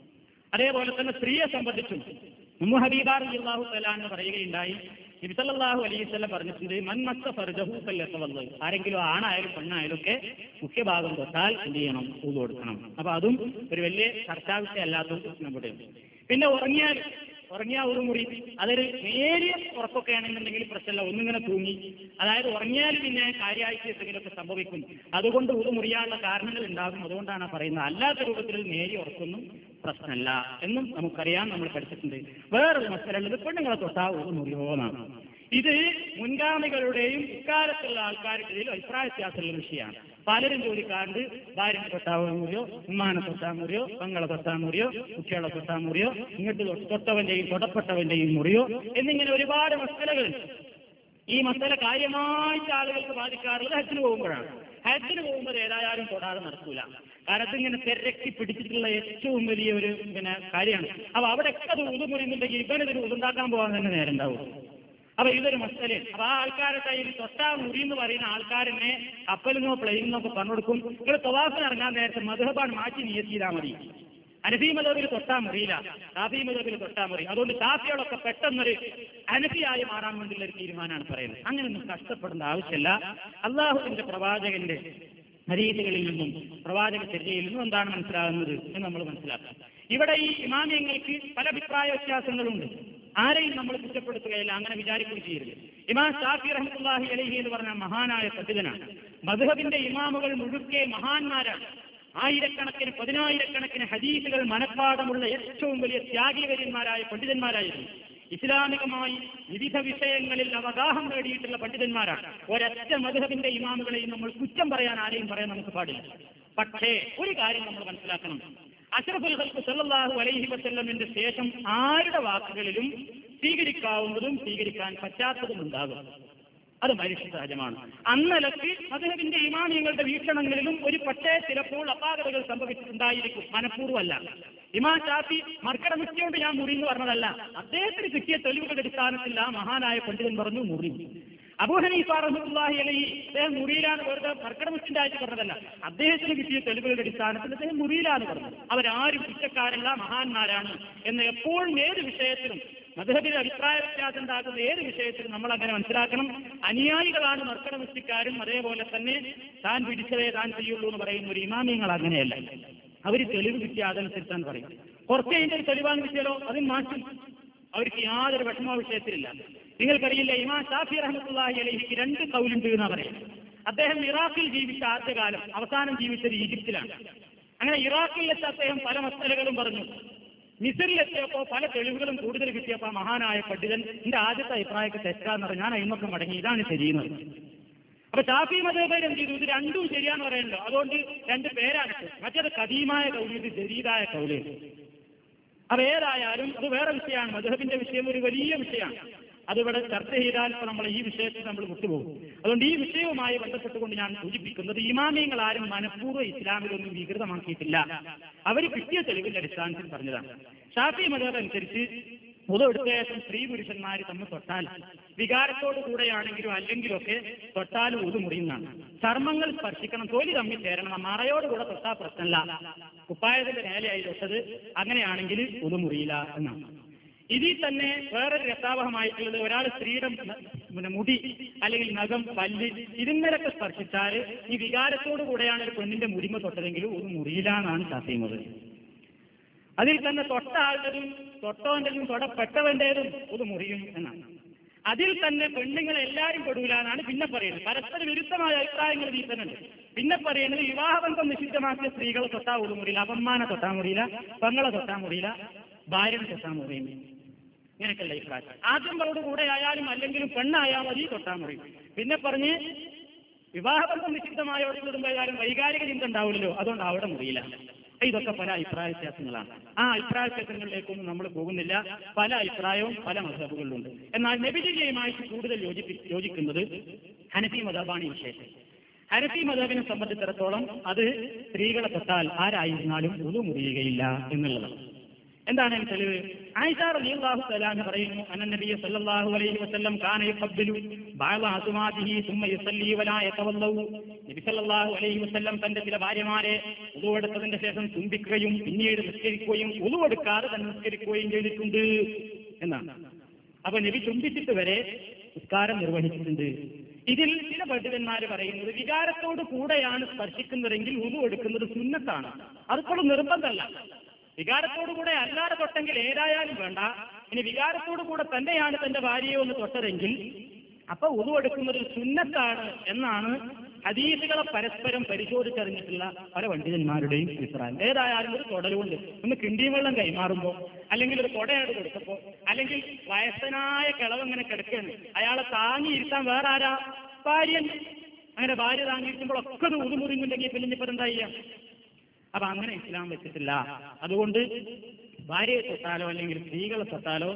അതേപോലെ തന്നെ സ്ത്രീയെ സംബന്ധിച്ചും ഉമ്മു ഹബീബാർ അള്ളാഹു തലാന്ന് പറയുകയുണ്ടായി നബിസല്ലാഹു അലൈഹി സ്വലം പറഞ്ഞിട്ടുണ്ട് മൻമത്ത ഫർജഹു ഫല്ലത്തവല്ലഹു ആരെങ്കിലും ആണായാലും പെണ്ണായാലും ഒക്കെ മുഖ്യഭാഗം തൊട്ടാൽ എന്ത് ചെയ്യണം ഊത് കൊടുക്കണം അപ്പൊ അതും ഒരു വലിയ ചർച്ചാ വിഷയമല്ലാത്തത് നമ്മുടെ പിന്നെ ഉറങ്ങിയാൽ ഉറങ്ങിയ ഒരു മുറി അതൊരു നേരിയ ഉറപ്പൊക്കെ ആണെന്നുണ്ടെങ്കിൽ പ്രശ്നമില്ല ഒന്നിങ്ങനെ തൂങ്ങി അതായത് ഉറങ്ങിയാൽ പിന്നെ കാര്യമായിട്ട് എന്തെങ്കിലുമൊക്കെ സംഭവിക്കും അതുകൊണ്ട് ഒരു മുറിയാനുള്ള കാരണങ്ങൾ ഉണ്ടാകും അതുകൊണ്ടാണ് ആ പറയുന്നത് അല്ലാത്ത രൂപത്തിൽ നേരിയ ഉറക്കൊന്നും പ്രശ്നമല്ല എന്നും നമുക്കറിയാം നമ്മൾ പഠിച്ചിട്ടുണ്ട് വേറൊരു മത്സരമുള്ളത് പെണ്ണുങ്ങളെ തൊട്ടാ ഒരു മുറിയോന്നാണ് ഇത് മുൻഗാമികളുടെയും ഇക്കാലത്തുള്ള ആൾക്കാർക്കിടയിൽ അഭിപ്രായ വ്യത്യാസമുള്ള വിഷയമാണ് പലരും ചോദിക്കാറുണ്ട് ഭാര്യനെ തൊട്ടാ മുറിയോ ഉമ്മാനെ തൊട്ടാ മുറിയോ പെങ്ങളെ തൊട്ടാ മുറിയോ കുട്ടികളെ തൊട്ടാ മുറിയോ ഇങ്ങോട്ട് തൊട്ടവന്റെയും തൊടപ്പെട്ടവന്റെയും മുറിയോ എന്നിങ്ങനെ ഒരുപാട് മസലകളുണ്ട് ഈ മസല കാര്യമായിട്ട് ആളുകൾക്ക് ബാധിക്കാറുള്ളത് ഹജ്ജിന് പോകുമ്പോഴാണ് ഹജ്ജിന് പോകുമ്പോൾ ഏതായാലും തൊടാതെ നടക്കൂല കാരണം അതിങ്ങനെ തിരക്കി പിടിച്ചിട്ടുള്ള ഏറ്റവും വലിയ ഒരു പിന്നെ കാര്യമാണ് അപ്പൊ അവിടെയൊക്കെ അത് ഉതുമുറിയുന്നുണ്ടെങ്കിൽ ഇവനൊരു ഉതുണ്ടാക്കാൻ പോകാൻ തന്നെ നേരം ഉണ്ടാവും അപ്പൊ ഇതൊരു മസല് അപ്പൊ ആ ആൾക്കാരുടെ കയ്യിൽ തൊട്ടാ മുറി എന്ന് പറയുന്ന ആൾക്കാരനെ കപ്പലിനോ പ്ലെയിനിനോ ഒക്കെ പറഞ്ഞു കൊടുക്കും നിങ്ങൾ തൊവാഫിന് ഇറങ്ങാൻ നേരത്തെ മധുഹബാൻ മാറ്റി നിയത്തിയിലാ മതി അനഫി മതത്തിൽ തൊട്ടാ മുറിയില്ല ഷാഫി മതത്തിൽ തൊട്ടാ മുറി അതുകൊണ്ട് ഷാഫികളൊക്കെ പെട്ടെന്നൊരു അനഫിയായി മാറാൻ വേണ്ടിയുള്ള ഒരു തീരുമാനമാണ് പറയുന്നത് അങ്ങനെയൊന്നും കഷ്ടപ്പെടേണ്ട ആവശ്യമില്ല അള്ളാഹുവിന്റെ പ്രവാചകന്റെ ഹരീതികളിൽ നിന്നും പ്രവാചക ചര്യയിൽ നിന്നും എന്താണ് മനസ്സിലാകുന്നത് എന്ന് നമ്മൾ മനസ്സിലാക്കാം ഇവിടെ ഈ ഇമാമിയങ്ങൾക്ക് പല അഭിപ്രായ വ്യത്യാസങ്ങളുണ്ട് ആരെയും നമ്മൾ കുറ്റപ്പെടുത്തുകയില്ല അങ്ങനെ വിചാരിക്കുകയും ചെയ്യരുത് ഇമാം ഷാഫി റഹ്മത്തുള്ളാഹി അലഹി എന്ന് പറഞ്ഞ മഹാനായ പണ്ഡിതനാണ് മധുഹബിന്റെ ഇമാമുകൾ മുഴുക്കെ മഹാന്മാരാണ് ആയിരക്കണക്കിന് പതിനായിരക്കണക്കിന് ഹദീസുകൾ മനഃപ്പാടമുള്ള ഏറ്റവും വലിയ ത്യാഗീവര്യന്മാരായ പണ്ഡിതന്മാരായിരുന്നു ഇസ്ലാമികമായി വിവിധ വിഷയങ്ങളിൽ അവഗാഹം നേടിയിട്ടുള്ള പണ്ഡിതന്മാരാണ് ഒരൊറ്റ മധുഹബിന്റെ ഇമാമുകളെയും നമ്മൾ കുറ്റം പറയാൻ ആരെയും പറയാൻ നമുക്ക് പാടില്ല പക്ഷേ ഒരു കാര്യം നമ്മൾ മനസ്സിലാക്കണം അഷറഫുൽ ഹൽക്ക് സല്ലല്ലാഹു അലൈഹി വസല്ലമിന്റെ ശേഷം ആരുടെ വാക്കുകളിലും സ്വീകരിക്കാവുന്നതും സ്വീകരിക്കാൻ പറ്റാത്തതും ഉണ്ടാകും അത് മനുഷ്യ സഹജമാണ് അന്നലക്ക് അദ്ദേഹത്തിന്റെ ഇമാമിയങ്ങളുടെ വീക്ഷണങ്ങളിലും ഒരു പക്ഷേ ചിലപ്പോൾ അപാകതകൾ സംഭവിച്ചിട്ടുണ്ടായിരിക്കും മനഃപൂർവ്വമല്ല ഇമാ ഷാഫി മർക്കട മുറ്റിയോണ്ട് ഞാൻ മുറി എന്ന് പറഞ്ഞതല്ല അദ്ദേഹത്തിന് കിട്ടിയ തെളിവുകളുടെ അടിസ്ഥാനത്തിൽ ആ മഹാനായ പണ്ഡിതൻ പറഞ്ഞു മുറി അബൂഹനീഫ റഹ്മത്തുള്ളാഹി അലൈഹി അദ്ദേഹം മുറിയിലാണ് വെറുതെ കർക്കടമുറ്റിന്റെ ആയിട്ട് പറഞ്ഞതല്ല അദ്ദേഹത്തിന് കിട്ടിയ തെളിവുകളുടെ അടിസ്ഥാനത്തിൽ അദ്ദേഹം മുറിയിലാണ് പറഞ്ഞത് അവരാരും കുറ്റക്കാരല്ല മഹാന്മാരാണ് എന്ന് എപ്പോഴും ഏത് വിഷയത്തിലും മധുഹബിന്റെ അഭിപ്രായ വ്യത്യാസം ഉണ്ടാക്കുന്ന ഏത് വിഷയത്തിലും നമ്മൾ അങ്ങനെ മനസ്സിലാക്കണം അനുയായികളാണ് മർക്കടമുറ്റിക്കാരും അതേപോലെ തന്നെ താൻ പിടിച്ചതേ താൻ ചെയ്യുള്ളൂ എന്ന് പറയുന്ന ഒരു ഇമാമിയങ്ങൾ അങ്ങനെയല്ല അവർ തെളിവ് കിട്ടിയ അതനുസരിച്ചാണ് പറയും കുറച്ച് കഴിഞ്ഞ ഒരു തെളിവാന്ന് കിട്ടിയാലോ അതിന് മാറ്റും അവർക്ക് യാതൊരു വിഷമ വിഷയത്തിലില്ല നിങ്ങൾക്കറിയില്ല ഇമാം ഷാഫി റഹ്മത്തുള്ളാഹി അലഹിക്ക് രണ്ട് കൗലുണ്ട് എന്നാ പറയാം അദ്ദേഹം ഇറാഖിൽ ജീവിച്ച ആദ്യകാലം അവസാനം ജീവിച്ചത് ഈജിപ്തിലാണ് അങ്ങനെ ഇറാഖിൽ വെച്ച് അദ്ദേഹം പല മസലകളും പറഞ്ഞു മിസറിലെത്തിയപ്പോൾ പല തെളിവുകളും കൂടുതൽ കിട്ടിയപ്പോൾ ആ മഹാനായ പണ്ഡിതൻ എന്റെ ആദ്യത്തെ അഭിപ്രായമൊക്കെ തെറ്റാന്ന് പറഞ്ഞു ഞാൻ അയിമൊക്കെ മടങ്ങി ഇതാണ് ശരിയെന്ന് അപ്പൊ ഷാഫി മതേബർ എന്ത് ചെയ്തു ഇത് രണ്ടും ശരിയാന്ന് പറയണല്ലോ അതുകൊണ്ട് രണ്ട് പേരാണ് മറ്റേത് കദീമായ കൗല് ഇത് ജരീദായ കൗല് അത് ഏതായാലും അത് വേറെ വിഷയമാണ് മധുഹബിന്റെ വിഷയം ഒരു വലിയ വിഷയമാണ് അതിവിടെ ചർച്ച ചെയ്താൽ ഇപ്പൊ നമ്മൾ ഈ വിഷയത്തിൽ നമ്മൾ വിട്ടുപോകും അതുകൊണ്ട് ഈ വിഷയവുമായി ബന്ധപ്പെട്ടുകൊണ്ട് ഞാൻ സൂചിപ്പിക്കുന്നത് ഇമാമിയങ്ങൾ ആരും മനഃപൂർവ്വം ഇസ്ലാമിലൊന്നും വികൃതമാക്കിയിട്ടില്ല അവർ കിട്ടിയ തെളിവിന്റെ അടിസ്ഥാനത്തിൽ പറഞ്ഞതാണ് ഷാഫി മതം അനുസരിച്ച് മുതലെടുത്ത ശേഷം സ്ത്രീ പുരുഷന്മാർ തമ്മിൽ തൊട്ടാൽ വികാരത്തോടു കൂടെയാണെങ്കിലും അല്ലെങ്കിലൊക്കെ തൊട്ടാൽ ഉതു മുറിയുന്നതാണ് ചർമ്മങ്ങൾ സ്പർശിക്കണം തൊലി തമ്മിൽ ചേരണം മറയോടുകൂടെ തൊട്ടാൽ പ്രശ്നമല്ല കുപ്പായത്തിന്റെ നേലെയായി തൊട്ടത് അങ്ങനെയാണെങ്കിൽ ഉതു മുറിയില്ല എന്നാണ് ഇതിൽ തന്നെ വേറൊരു രസാവഹമായിട്ടുള്ളത് ഒരാൾ സ്ത്രീയുടെ ന- പിന്നെ മുടി അല്ലെങ്കിൽ നഖം പല്ല് ഇതിന്മേലൊക്കെ സ്പർശിച്ചാൽ ഈ വികാരത്തോടു കൂടെയാണ് ഒരു പെണ്ണിന്റെ മുടിമ തൊട്ടതെങ്കിൽ ഒരു മുറിയില്ല എന്നാണ് ശാസ്ത്രീയത് അതിൽ തന്നെ തൊട്ട ആളുടേതും തൊട്ടവന്റേതും തൊടപ്പെട്ടവന്റേതും ഒരു മുറിയും എന്നാണ് അതിൽ തന്നെ പെണ്ണുങ്ങൾ എല്ലാവരും പെടൂല എന്നാണ് പിന്നെ പറയുന്നത് പരസ്പര വിരുദ്ധമായ അഭിപ്രായങ്ങൾ ഇതിൽ തന്നെ ഉണ്ട് പിന്നെ പറയുന്നത് വിവാഹബന്ധം നിഷിദ്ധമാക്കിയ സ്ത്രീകളെ തൊട്ടാ ഒരു മുറിയില്ല അപമാനെ തൊട്ടാ മുറിയില്ല പെങ്ങളെ തൊട്ടാ മുറിയില്ല ഭാര്യനെ തൊട്ടാ മുറിയും ഇങ്ങനെയൊക്കെയുള്ള അഭിപ്രായം ആദ്യം അവരുടെ കൂടെ ആയാലും അല്ലെങ്കിലും പെണ്ണായാൽ മതി തൊട്ടാ മുറിയും പിന്നെ പറഞ്ഞ് വിവാഹബന്ധം നിശ്ചിതമായോടുമ്പോഴാലും വൈകാരിക ചിന്ത ഉണ്ടാവില്ലല്ലോ അതുകൊണ്ട് അവിടെ മുറിയില്ല ഇതൊക്കെ പല അഭിപ്രായ വ്യത്യാസങ്ങളാണ് ആ അഭിപ്രായ വ്യത്യാസങ്ങളിലേക്കൊന്നും നമ്മൾ പോകുന്നില്ല പല അഭിപ്രായവും പല മതബുകളിലുണ്ട് എന്നാൽ നബിചര്യയുമായിട്ട് കൂടുതൽ യോജിപ്പി യോജിക്കുന്നത് ഹനഫി മതബാണ് ഈ വിഷയം ഹനഫി മതബിനെ സംബന്ധിച്ചിടത്തോളം അത് സ്ത്രീകളെ തൊട്ടാൽ ആരായിരുന്നാലും ഉതു മുറിയുകയില്ല എന്നുള്ളതാണ് എന്താണ് അതിന് തെളിവ് ആയിഷ റളിയല്ലാഹു തആല അൻഹ പറയുന്നു അന്ന നബിയ സല്ലല്ലാഹു അലൈഹി വസല്ലം കാന യഖബ്ബിലു ബഅദ അസ്മാതിഹി ثم യുസല്ലി വലാ യതവല്ലു നബി സല്ലല്ലാഹു അലൈഹി വസല്ലം തന്റെ ചില ഭാര്യമാരെ ഉളുവെടുത്തതിന്റെ ശേഷം ചുംബിക്കുകയും പിന്നീട് നിസ്കരിക്കുകയും ഉളുവെടുക്കാതെ തന്നെ നിസ്കരിക്കുകയും ചെയ്തിട്ടുണ്ട് എന്നാണ് അപ്പൊ നബി ചുംബിച്ചിട്ട് വരെ നിസ്കാരം നിർവഹിച്ചിട്ടുണ്ട് ഇതിൽ ചില പണ്ഡിതന്മാർ പറയുന്നത് വികാരത്തോട് കൂടെയാണ് സ്പർശിക്കുന്നതെങ്കിൽ ഉളു എടുക്കുന്നത് സുന്നത്താണ് അതിപ്പോഴും നിർബന്ധമല്ല വികാരത്തോടു കൂടെ അല്ലാതെ തൊട്ടെങ്കിൽ ഏതായാലും വേണ്ട ഇനി വികാരത്തോടു കൂടെ തന്നെയാണ് തന്റെ ഭാര്യയെ ഒന്ന് തൊട്ടതെങ്കിൽ അപ്പൊ ഉതുവെടുക്കുന്നത് സുന്നത്താണ് എന്നാണ് ഹദീസുകളെ പരസ്പരം പരിശോധിച്ചറിഞ്ഞിട്ടുള്ള പല പണ്ഡിതന്മാരുടെയും അഭിപ്രായം ഏതായാലും ഒരു തൊടലുകൊണ്ട് ഒന്ന് കിണ്ടിയും വെള്ളം കൈമാറുമ്പോ അല്ലെങ്കിൽ ഒരു കൊടയാണ് കൊടുത്തപ്പോ അല്ലെങ്കിൽ വയസ്സനായ കിളവങ്ങനെ കിടക്കുകയാണ് അയാളെ താങ്ങിയിരുത്താൻ വേറെ ആരാ ഭാര്യൻ അങ്ങനെ ഭാര്യ താങ്ങിയിരിക്കുമ്പോഴൊക്കെ അത് ഉതുമുറിഞ്ഞിട്ടുണ്ടെങ്കിൽ പിന്നെ ഇപ്പൊ എന്താ ചെയ്യാം അപ്പൊ അങ്ങനെ ഇസ്ലാം വെച്ചിട്ടില്ല അതുകൊണ്ട് ഭാര്യയെ തൊട്ടാലോ അല്ലെങ്കിൽ സ്ത്രീകളെ തൊട്ടാലോ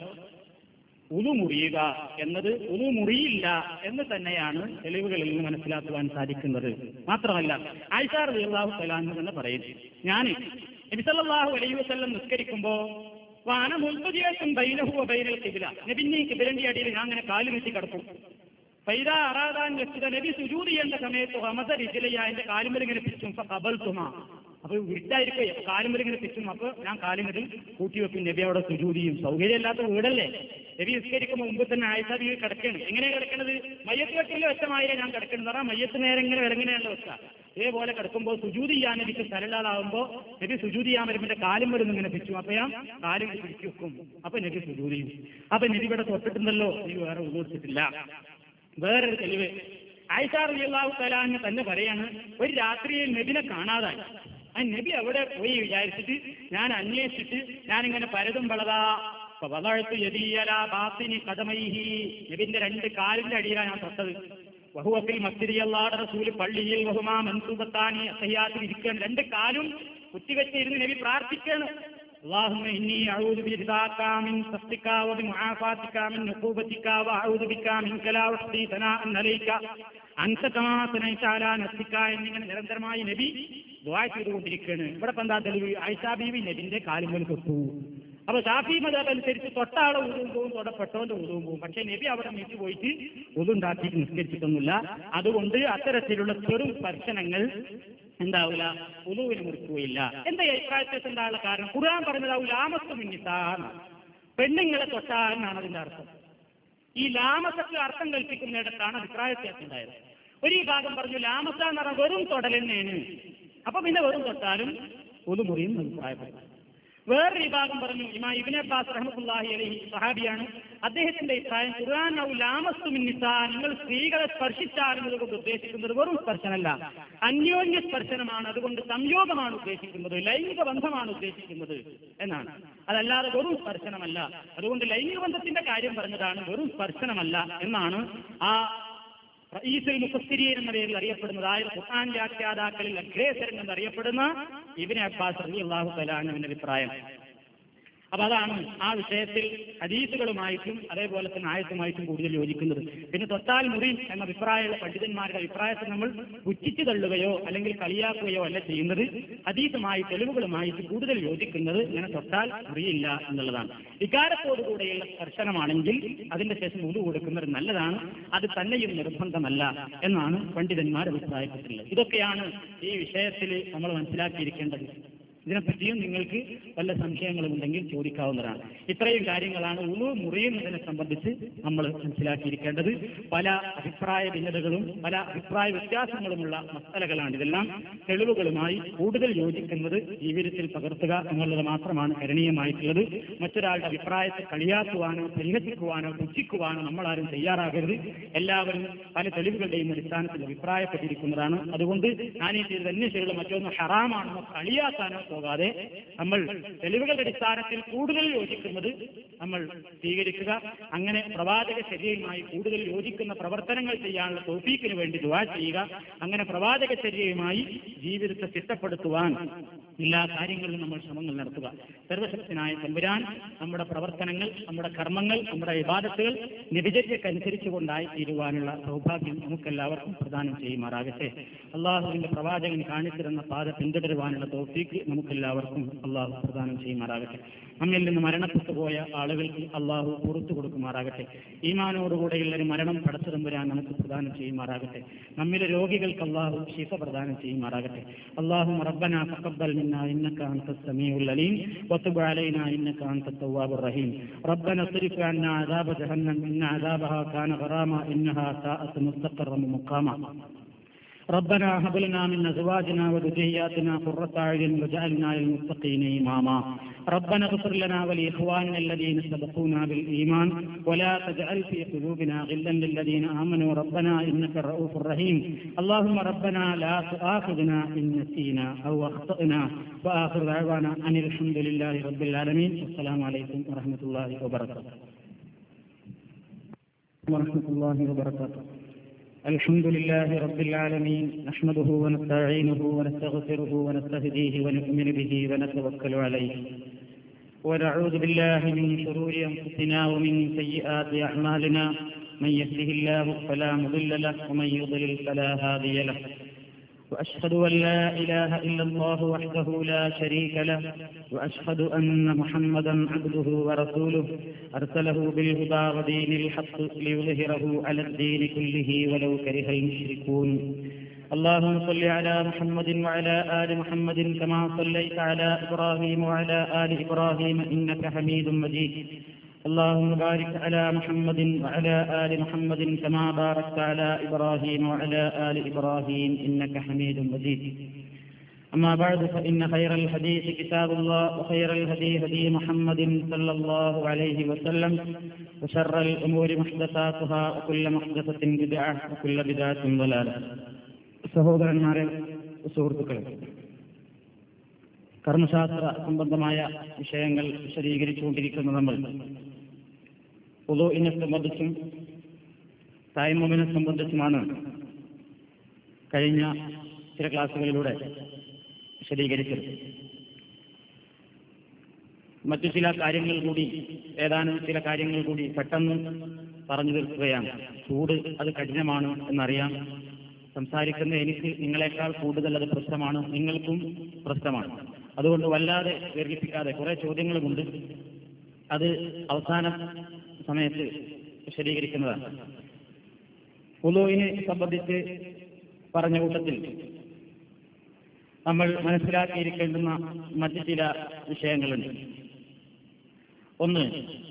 ഉതു മുറിയുക എന്നത് ഉതു മുറിയില്ല എന്ന് തന്നെയാണ് തെളിവുകളിൽ നിന്ന് മനസ്സിലാക്കുവാൻ സാധിക്കുന്നത് മാത്രമല്ല ആയിഷാർ അള്ളാഹു സലാന്ന് എന്ന് പറയുന്നു ഞാൻ നബിസല്ലാഹു അലൈഹി വസ്ല്ലം നിസ്കരിക്കുമ്പോ വാന മുൽപ്പതിയായിട്ടും ബൈനഹുവ ബൈനൽ കിബില നബിന്റെ ഈ കിബിലന്റെ അടിയിൽ ഞാൻ അങ്ങനെ കാല് നീട്ടി കിടക്കും ഫൈദ അറാദാൻ വെച്ചത് നബി സുജൂദ് ചെയ്യേണ്ട സമയത്ത് ഹമസ റിജിലയ എന്റെ കാലുമൽ ഇങ്ങനെ പിച്ചും കബൽ തുമ അപ്പൊ വിട്ടായിരിക്കും കാലുമൽ ഇങ്ങനെ പിച്ചും അപ്പൊ ഞാൻ കാലുമതിൽ കൂട്ടി വെക്കും നബി അവിടെ സുജൂദ് ചെയ്യും സൗകര്യമില്ലാത്ത വീടല്ലേ നബി നിസ്കരിക്കുമ്പോൾ മുമ്പ് തന്നെ ആയിഷ ബീവി കിടക്കണം എങ്ങനെയാ കിടക്കണത് മയ്യത്ത് വെട്ടില്ല വെച്ചമായിരം ഞാൻ കിടക്കണം പറഞ്ഞാൽ മയ്യത്ത് നേരെ ഇങ്ങനെ വിലങ്ങനെയുള്ള വെച്ച ഇതേപോലെ കിടക്കുമ്പോൾ സുജൂദ് ചെയ്യാൻ എനിക്ക് സ്ഥലമില്ലാതാവുമ്പോ നബി സുജൂദ് ചെയ്യാൻ വരുമ്പോൾ എന്റെ കാലും വരുന്നു ഇങ്ങനെ പിച്ചും അപ്പൊ ഞാൻ കാലും പിടിച്ചു വെക്കും അപ്പൊ നബി സുജൂദ് ചെയ്യും അപ്പൊ നബി ഇവിടെ തൊട്ടിട്ടുണ്ടല്ലോ നീ വേറെ ഉദ്ദേശിച്ചിട്ടില്ല വേറൊരു തെളിവ് ആയിഷാർ അള്ളാഹു തലാന്ന് തന്നെ പറയാണ് ഒരു രാത്രിയിൽ നബിനെ കാണാതായി ആ നബി അവിടെ പോയി വിചാരിച്ചിട്ട് ഞാൻ അന്വേഷിച്ചിട്ട് ഞാനിങ്ങനെ പരതും വളതാ വളഴ്ത്തു യതീയല ബാത്തിനി കഥമൈഹി നബിന്റെ രണ്ട് കാലിന്റെ അടിയിലാണ് ഞാൻ തൊട്ടത് വഹുവത്തിൽ മസ്തിരി അള്ളാടെ റസൂല് പള്ളിയിൽ വഹുമാ മൻസൂബത്താനി അസഹ്യാത്തിൽ ഇരിക്കുകയാണ് രണ്ട് കാലും കുത്തിവെച്ച് ഇരുന്ന് നബി പ്രാർത്ഥിക്കുകയാണ് اللهم إني أعوذ برضاك من سخطك وبمعافاتك من عقوبتك وأعوذ بك منك لا أحصي ثناء عليك أنت كما ثنيت على نفسك എന്നിങ്ങനെ നിരന്തരമായി നബി ദുആ ചെയ്തുകൊണ്ടിരിക്കുകയാണ് ഇവിടെ ഇപ്പൊ എന്താ തെളിവ് ആയിഷാ ബീവി നബിന്റെ കാലുമൽ തൊട്ടു അപ്പൊ ഷാഫി മതം അനുസരിച്ച് തൊട്ടാളെ ഉദവും പോവും തൊടപ്പെട്ടവന്റെ ഉദവും പോവും പക്ഷെ നബി അവിടെ നീച്ചു പോയിട്ട് ഉതുണ്ടാക്കിയിട്ട് നിസ്കരിച്ചിട്ടൊന്നുമില്ല അതുകൊണ്ട് അത്തരത്തിലുള്ള ചെറു സ്പർശനങ്ങൾ എന്താവില്ല ഉദുവിന് മുറിക്കുകയില്ല എന്താ ഈ അഭിപ്രായത്തിൽ എന്തായുള്ള കാരണം ഖുർആൻ പറഞ്ഞതാവും ലാമസ് മിന്നിത്താന്ന് പെണ്ണുങ്ങളെ തൊട്ടാന്നാണ് അതിന്റെ അർത്ഥം ഈ ലാമസക്ക് അർത്ഥം കൽപ്പിക്കുന്നിടത്താണ് അഭിപ്രായ വ്യത്യാസം ഉണ്ടായത് ഒരു വിഭാഗം പറഞ്ഞു ലാമസ എന്ന് പറഞ്ഞാൽ വെറും തൊടൽ തന്നെയാണ് അപ്പൊ പിന്നെ വെറും തൊട്ടാലും ഒതു മുറിയും അഭിപ്രായപ്പെട്ടു വേറൊരു വിഭാഗം പറഞ്ഞു ഇമാ ഇബിൻ അബ്ബാസ് റഹ്മത്തുള്ളാഹി അലൈഹി സഹാബിയാണ് അദ്ദേഹത്തിന്റെ അഭിപ്രായം ഖുർആൻ ഔ ലാമസ്തു മിൻ നിസാ നിങ്ങൾ സ്ത്രീകളെ സ്പർശിച്ചാൽ എന്നതുകൊണ്ട് ഉദ്ദേശിക്കുന്നത് വെറും സ്പർശനമല്ല അന്യോന്യ സ്പർശനമാണ് അതുകൊണ്ട് സംയോഗമാണ് ഉദ്ദേശിക്കുന്നത് ലൈംഗിക ബന്ധമാണ് ഉദ്ദേശിക്കുന്നത് എന്നാണ് അതല്ലാതെ വെറും സ്പർശനമല്ല അതുകൊണ്ട് ലൈംഗിക ബന്ധത്തിന്റെ കാര്യം പറഞ്ഞതാണ് വെറും സ്പർശനമല്ല എന്നാണ് ആ റഈസുൽ മുഫസ്സിരീൻ എന്ന പേരിൽ അറിയപ്പെടുന്നത് അതായത് ഖുർആൻ വ്യാഖ്യാതാക്കളിൽ അഗ്രേസരൻ എന്നറിയപ്പെടുന്ന ഇബ്നു അബ്ബാസ് റളിയല്ലാഹു തആല അൻഹുവിന്റെ അഭിപ്രായം അപ്പൊ അതാണ് ആ വിഷയത്തിൽ ഹദീസുകളുമായിട്ടും അതേപോലെ തന്നെ ആയത്തുമായിട്ടും കൂടുതൽ യോജിക്കുന്നത് പിന്നെ തൊട്ടാൽ മുറി എന്ന അഭിപ്രായമുള്ള പണ്ഡിതന്മാരുടെ അഭിപ്രായത്തെ നമ്മൾ പുച്ഛിച്ചു തള്ളുകയോ അല്ലെങ്കിൽ കളിയാക്കുകയോ അല്ല ചെയ്യുന്നത് ഹദീസുമായി തെളിവുകളുമായിട്ട് കൂടുതൽ യോജിക്കുന്നത് ഇങ്ങനെ തൊട്ടാൽ മുറിയില്ല എന്നുള്ളതാണ് വികാരത്തോടുകൂടെയുള്ള സ്പർശനമാണെങ്കിൽ അതിന്റെ ശേഷം മുതു കൊടുക്കുന്നത് നല്ലതാണ് അത് തന്നെയും നിർബന്ധമല്ല എന്നാണ് പണ്ഡിതന്മാർ അഭിപ്രായപ്പെട്ടിട്ടുള്ളത് ഇതൊക്കെയാണ് ഈ വിഷയത്തിൽ നമ്മൾ മനസ്സിലാക്കിയിരിക്കേണ്ടത് ഇതിനെപ്പറ്റിയും നിങ്ങൾക്ക് വല്ല സംശയങ്ങളും ഉണ്ടെങ്കിൽ ചോദിക്കാവുന്നതാണ് ഇത്രയും കാര്യങ്ങളാണ് ഉളു മുറിയുന്നതിനെ സംബന്ധിച്ച് നമ്മൾ മനസ്സിലാക്കിയിരിക്കേണ്ടത് പല അഭിപ്രായ ഭിന്നതകളും പല അഭിപ്രായ വ്യത്യാസങ്ങളുമുള്ള മസലകളാണ് ഇതെല്ലാം തെളിവുകളുമായി കൂടുതൽ യോജിക്കുന്നത് ജീവിതത്തിൽ പകർത്തുക എന്നുള്ളത് മാത്രമാണ് കരണീയമായിട്ടുള്ളത് മറ്റൊരാളുടെ അഭിപ്രായത്തെ കളിയാക്കുവാനോ പരിഹസിക്കുവാനോ പുച്ഛിക്കുവാനോ നമ്മൾ ആരും തയ്യാറാകരുത് എല്ലാവരും പല തെളിവുകളുടെയും അടിസ്ഥാനത്തിൽ അഭിപ്രായപ്പെട്ടിരിക്കുന്നതാണ് അതുകൊണ്ട് ഞാൻ ഈ ചെയ്തത് അന്വേഷിച്ചുള്ള മറ്റൊന്ന് ഹറാമാണെന്നോ കളിയാക്കാനോ പോകാതെ നമ്മൾ തെളിവുകളുടെ അടിസ്ഥാനത്തിൽ കൂടുതൽ യോജിക്കുന്നത് നമ്മൾ സ്വീകരിക്കുക അങ്ങനെ പ്രവാചക ചര്യയുമായി കൂടുതൽ യോജിക്കുന്ന പ്രവർത്തനങ്ങൾ ചെയ്യാനുള്ള തോഫീക്കിന് വേണ്ടി ദുവാ ചെയ്യുക അങ്ങനെ പ്രവാചക ചര്യയുമായി ജീവിതത്തെ ചിട്ടപ്പെടുത്തുവാൻ എല്ലാ കാര്യങ്ങളിലും നമ്മൾ ശ്രമങ്ങൾ നടത്തുക സർവശക്തനായ തമ്പുരാൻ നമ്മുടെ പ്രവർത്തനങ്ങൾ നമ്മുടെ കർമ്മങ്ങൾ നമ്മുടെ വിവാദത്തുകൾ നിബിചര്യക്കനുസരിച്ച് കൊണ്ടായി തീരുവാനുള്ള സൗഭാഗ്യം നമുക്കെല്ലാവർക്കും പ്രദാനം ചെയ്യുമാറാകട്ടെ അള്ളാഹുവിന്റെ പ്രവാചകൻ കാണിച്ചിരുന്ന പാത പിന്തുടരുവാനുള്ള തോഫീക്ക് നമുക്കെല്ലാവർക്കും അള്ളാഹു പ്രദാനം ചെയ്യുമാറാകട്ടെ നമ്മിൽ നിന്ന് മരണപ്പെട്ടു പോയ ആളുകൾക്ക് അള്ളാഹു പുറത്തു കൊടുക്കുമാറാകട്ടെ ഈമാനോടുകൂടെയുള്ള ഒരു മരണം പടച്ചുതമ്പുരാൻ നമുക്ക് പ്രദാനം ചെയ്യുമാറാകട്ടെ നമ്മിലെ രോഗികൾക്ക് അള്ളാഹു ശിഫ പ്രദാനം ചെയ്യുമാറാകട്ടെ അള്ളാഹു റബ്ബന തഖബ്ബൽ മിന്നാ ഇന്നക അൻത സമീഉൽ അലീം വതുബ് അലൈനാ ഇന്നക അൻത തവ്വാബുർ റഹീം ربنا اصرف عنا عذاب جهنم إن عذابها كان غراما إنها ساءت مستقرا مقاما ربنا هب لنا من ازواجنا وذرياتنا قرة اعين واجعلنا للمتقين اماما ربنا اغفر لنا ولاخواننا الذين سبقونا بالايمان ولا تجعل في قلوبنا غلا للذين امنوا ربنا انك الرؤوف الرحيم اللهم ربنا لا تؤاخذنا ان نسينا او اخطانا واخر دعوانا ان الحمد لله رب العالمين والسلام عليكم ورحمه الله وبركاته ورحمه الله وبركاته الحمد لله رب العالمين نحمده ونستعينه ونستغفره ونستهديه ونؤمن به ونتوكل عليه ونعوذ بالله من شرور انفسنا ومن سيئات اعمالنا من يهده الله فلا مضل له ومن يضلل فلا هادي له واشهد ان لا اله الا الله وحده لا شريك له واشهد ان محمدا عبده ورسوله ارسله بالهدى ودين الحق ليظهره على الدين كله ولو كره المشركون اللهم صل على محمد وعلى ال محمد كما صليت على ابراهيم وعلى ال ابراهيم انك حميد مجيد اللهم بارك على محمد وعلى آل محمد كما باركت على إبراهيم وعلى آل إبراهيم إنك حميد مجيد أما بعد فإن خير الحديث كتاب الله وخير الهدي هدي محمد صلى الله عليه وسلم وشر الأمور محدثاتها وكل محدثة بدعة وكل بدعة ضلالة സഹോദരന്മാരെ സുഹൃത്തുക്കളെ കർമ്മശാസ്ത്ര സംബന്ധമായ വിഷയങ്ങൾ വിശദീകരിച്ചുകൊണ്ടിരിക്കുന്ന നമ്മൾ പൊതുവിനെ സംബന്ധിച്ചും തായ്മമിനെ സംബന്ധിച്ചുമാണ് കഴിഞ്ഞ ചില ക്ലാസ്സുകളിലൂടെ വിശദീകരിച്ചത് മറ്റു ചില കാര്യങ്ങൾ കൂടി ഏതാനും ചില കാര്യങ്ങൾ കൂടി പെട്ടെന്ന് പറഞ്ഞു തീർക്കുകയാണ് ചൂട് അത് കഠിനമാണ് എന്നറിയാം സംസാരിക്കുന്ന എനിക്ക് നിങ്ങളെക്കാൾ കൂടുതൽ അത് പ്രശ്നമാണ് നിങ്ങൾക്കും പ്രശ്നമാണ് അതുകൊണ്ട് വല്ലാതെ ദീർഘിപ്പിക്കാതെ കുറെ ചോദ്യങ്ങളുമുണ്ട് അത് അവസാന സമയത്ത് വിശദീകരിക്കുന്നതാണ് ഉലോയിനെ സംബന്ധിച്ച് പറഞ്ഞ കൂട്ടത്തിൽ നമ്മൾ മനസ്സിലാക്കിയിരിക്കേണ്ടുന്ന മറ്റു ചില വിഷയങ്ങളുണ്ട് ഒന്ന്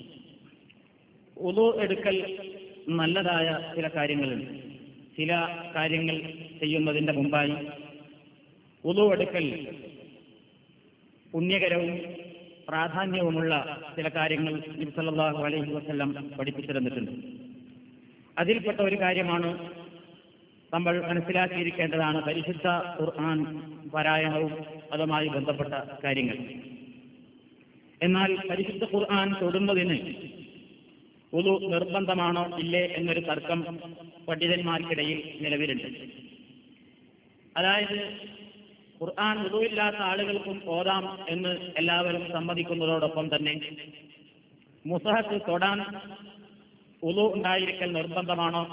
ഉലു എടുക്കൽ നല്ലതായ ചില കാര്യങ്ങളുണ്ട് ചില കാര്യങ്ങൾ ചെയ്യുന്നതിന്റെ മുമ്പായി ഉളു എടുക്കൽ പുണ്യകരവും പ്രാധാന്യവുമുള്ള ചില കാര്യങ്ങൾ നബിസല്ലാഹു അലൈഹി വസ്ല്ലം പഠിപ്പിച്ചു തന്നിട്ടുണ്ട് അതിൽപ്പെട്ട ഒരു കാര്യമാണ് നമ്മൾ മനസ്സിലാക്കിയിരിക്കേണ്ടതാണ് പരിശുദ്ധ ഖുർആൻ പാരായണവും അതുമായി ബന്ധപ്പെട്ട കാര്യങ്ങൾ എന്നാൽ പരിശുദ്ധ ഖുർആൻ തൊടുന്നതിന് ഉതു നിർബന്ധമാണോ ഇല്ലേ എന്നൊരു തർക്കം പണ്ഡിതന്മാർക്കിടയിൽ നിലവിലുണ്ട് അതായത് ഖുർആൻ ഉതുവില്ലാത്ത ആളുകൾക്കും ഓതാം എന്ന് എല്ലാവരും സമ്മതിക്കുന്നതോടൊപ്പം തന്നെ മുസഹത്ത് തൊടാൻ ഉതു ഉണ്ടായിരിക്കൽ നിർബന്ധമാണോ